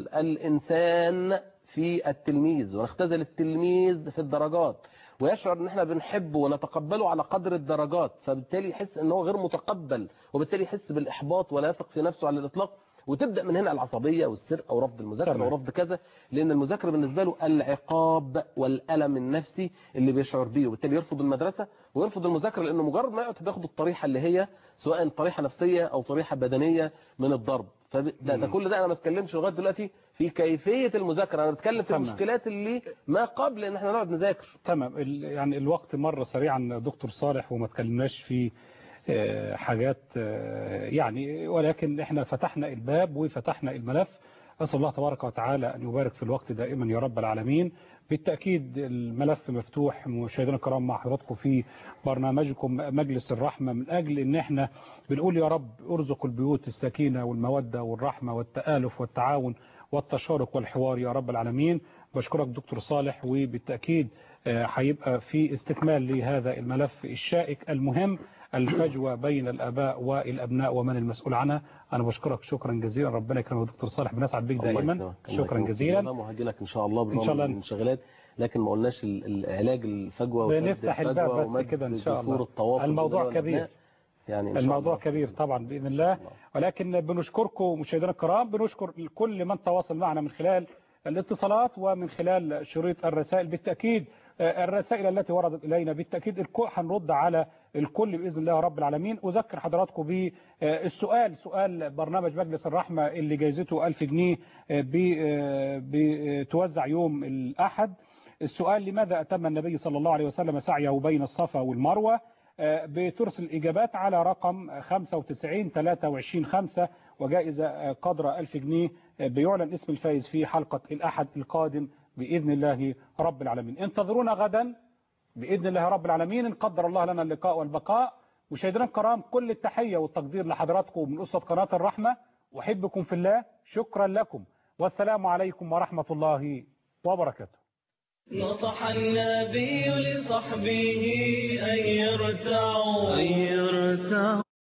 الانسان في التلميذ ونختزل التلميذ في الدرجات ويشعر ان احنا بنحبه ونتقبله على قدر الدرجات فبالتالي يحس ان هو غير متقبل وبالتالي يحس بالاحباط ولا يثق في نفسه على الاطلاق وتبدا من هنا العصبيه والسرقه ورفض المذاكره تمام. ورفض كذا لان المذاكره بالنسبه له العقاب والالم النفسي اللي بيشعر بيه وبالتالي يرفض المدرسه ويرفض المذاكره لانه مجرد ما يقعد بياخد الطريحه اللي هي سواء طريحه نفسيه او طريحه بدنيه من الضرب فده ده كل ده انا ما اتكلمش لغايه دلوقتي في كيفيه المذاكره انا بتكلم في تمام. المشكلات اللي ما قبل ان احنا نقعد نذاكر تمام ال- يعني الوقت مر سريعا دكتور صالح وما تكلمناش في آه، حاجات آه، يعني ولكن احنا فتحنا الباب وفتحنا الملف أسأل الله تبارك وتعالى أن يبارك في الوقت دائما يا رب العالمين بالتأكيد الملف مفتوح مشاهدينا الكرام مع حضراتكم في برنامجكم مجلس الرحمة من أجل أن احنا بنقول يا رب ارزق البيوت السكينة والمودة والرحمة والتآلف والتعاون والتشارك والحوار يا رب العالمين بشكرك دكتور صالح وبالتأكيد آه، هيبقى في استكمال لهذا الملف الشائك المهم الفجوة بين الآباء والأبناء ومن المسؤول عنها أنا بشكرك شكرا جزيلا ربنا يكرمك دكتور صالح بنسعد بك الله دائما يكرمك. الله شكرا يكرمك. جزيلا الله وهجي لك ان شاء الله إن شاء الله. بالانشغالات لكن ما قلناش ال- العلاج الفجوه وسد بنفتح الفجوة الباب بس ومد كده إن شاء جسور الله التواصل الموضوع بين كبير الأبناء. يعني إن شاء الموضوع الله. كبير طبعا بإذن الله ولكن بنشكركم مشاهدينا الكرام بنشكر كل من تواصل معنا من خلال الاتصالات ومن خلال شريط الرسائل بالتأكيد آه، الرسائل التي وردت إلينا بالتأكيد الكل هنرد على الكل بإذن الله رب العالمين أذكر حضراتكم بالسؤال سؤال برنامج مجلس الرحمة اللي جايزته 1000 جنيه آه، ب- آه، بتوزع يوم الأحد السؤال لماذا أتم النبي صلى الله عليه وسلم سعيه بين الصفا والمروة آه، بترسل الإجابات على رقم 95 23 5 وجائزة آه، قدر 1000 جنيه آه، بيعلن اسم الفائز في حلقة الأحد القادم بإذن الله رب العالمين انتظرونا غدا بإذن الله رب العالمين إن قدر الله لنا اللقاء والبقاء مشاهدينا الكرام كل التحية والتقدير لحضراتكم من أسرة قناة الرحمة أحبكم في الله شكرا لكم والسلام عليكم ورحمة الله وبركاته نصح النبي لصحبه أن يرتعوا أن يرتعوا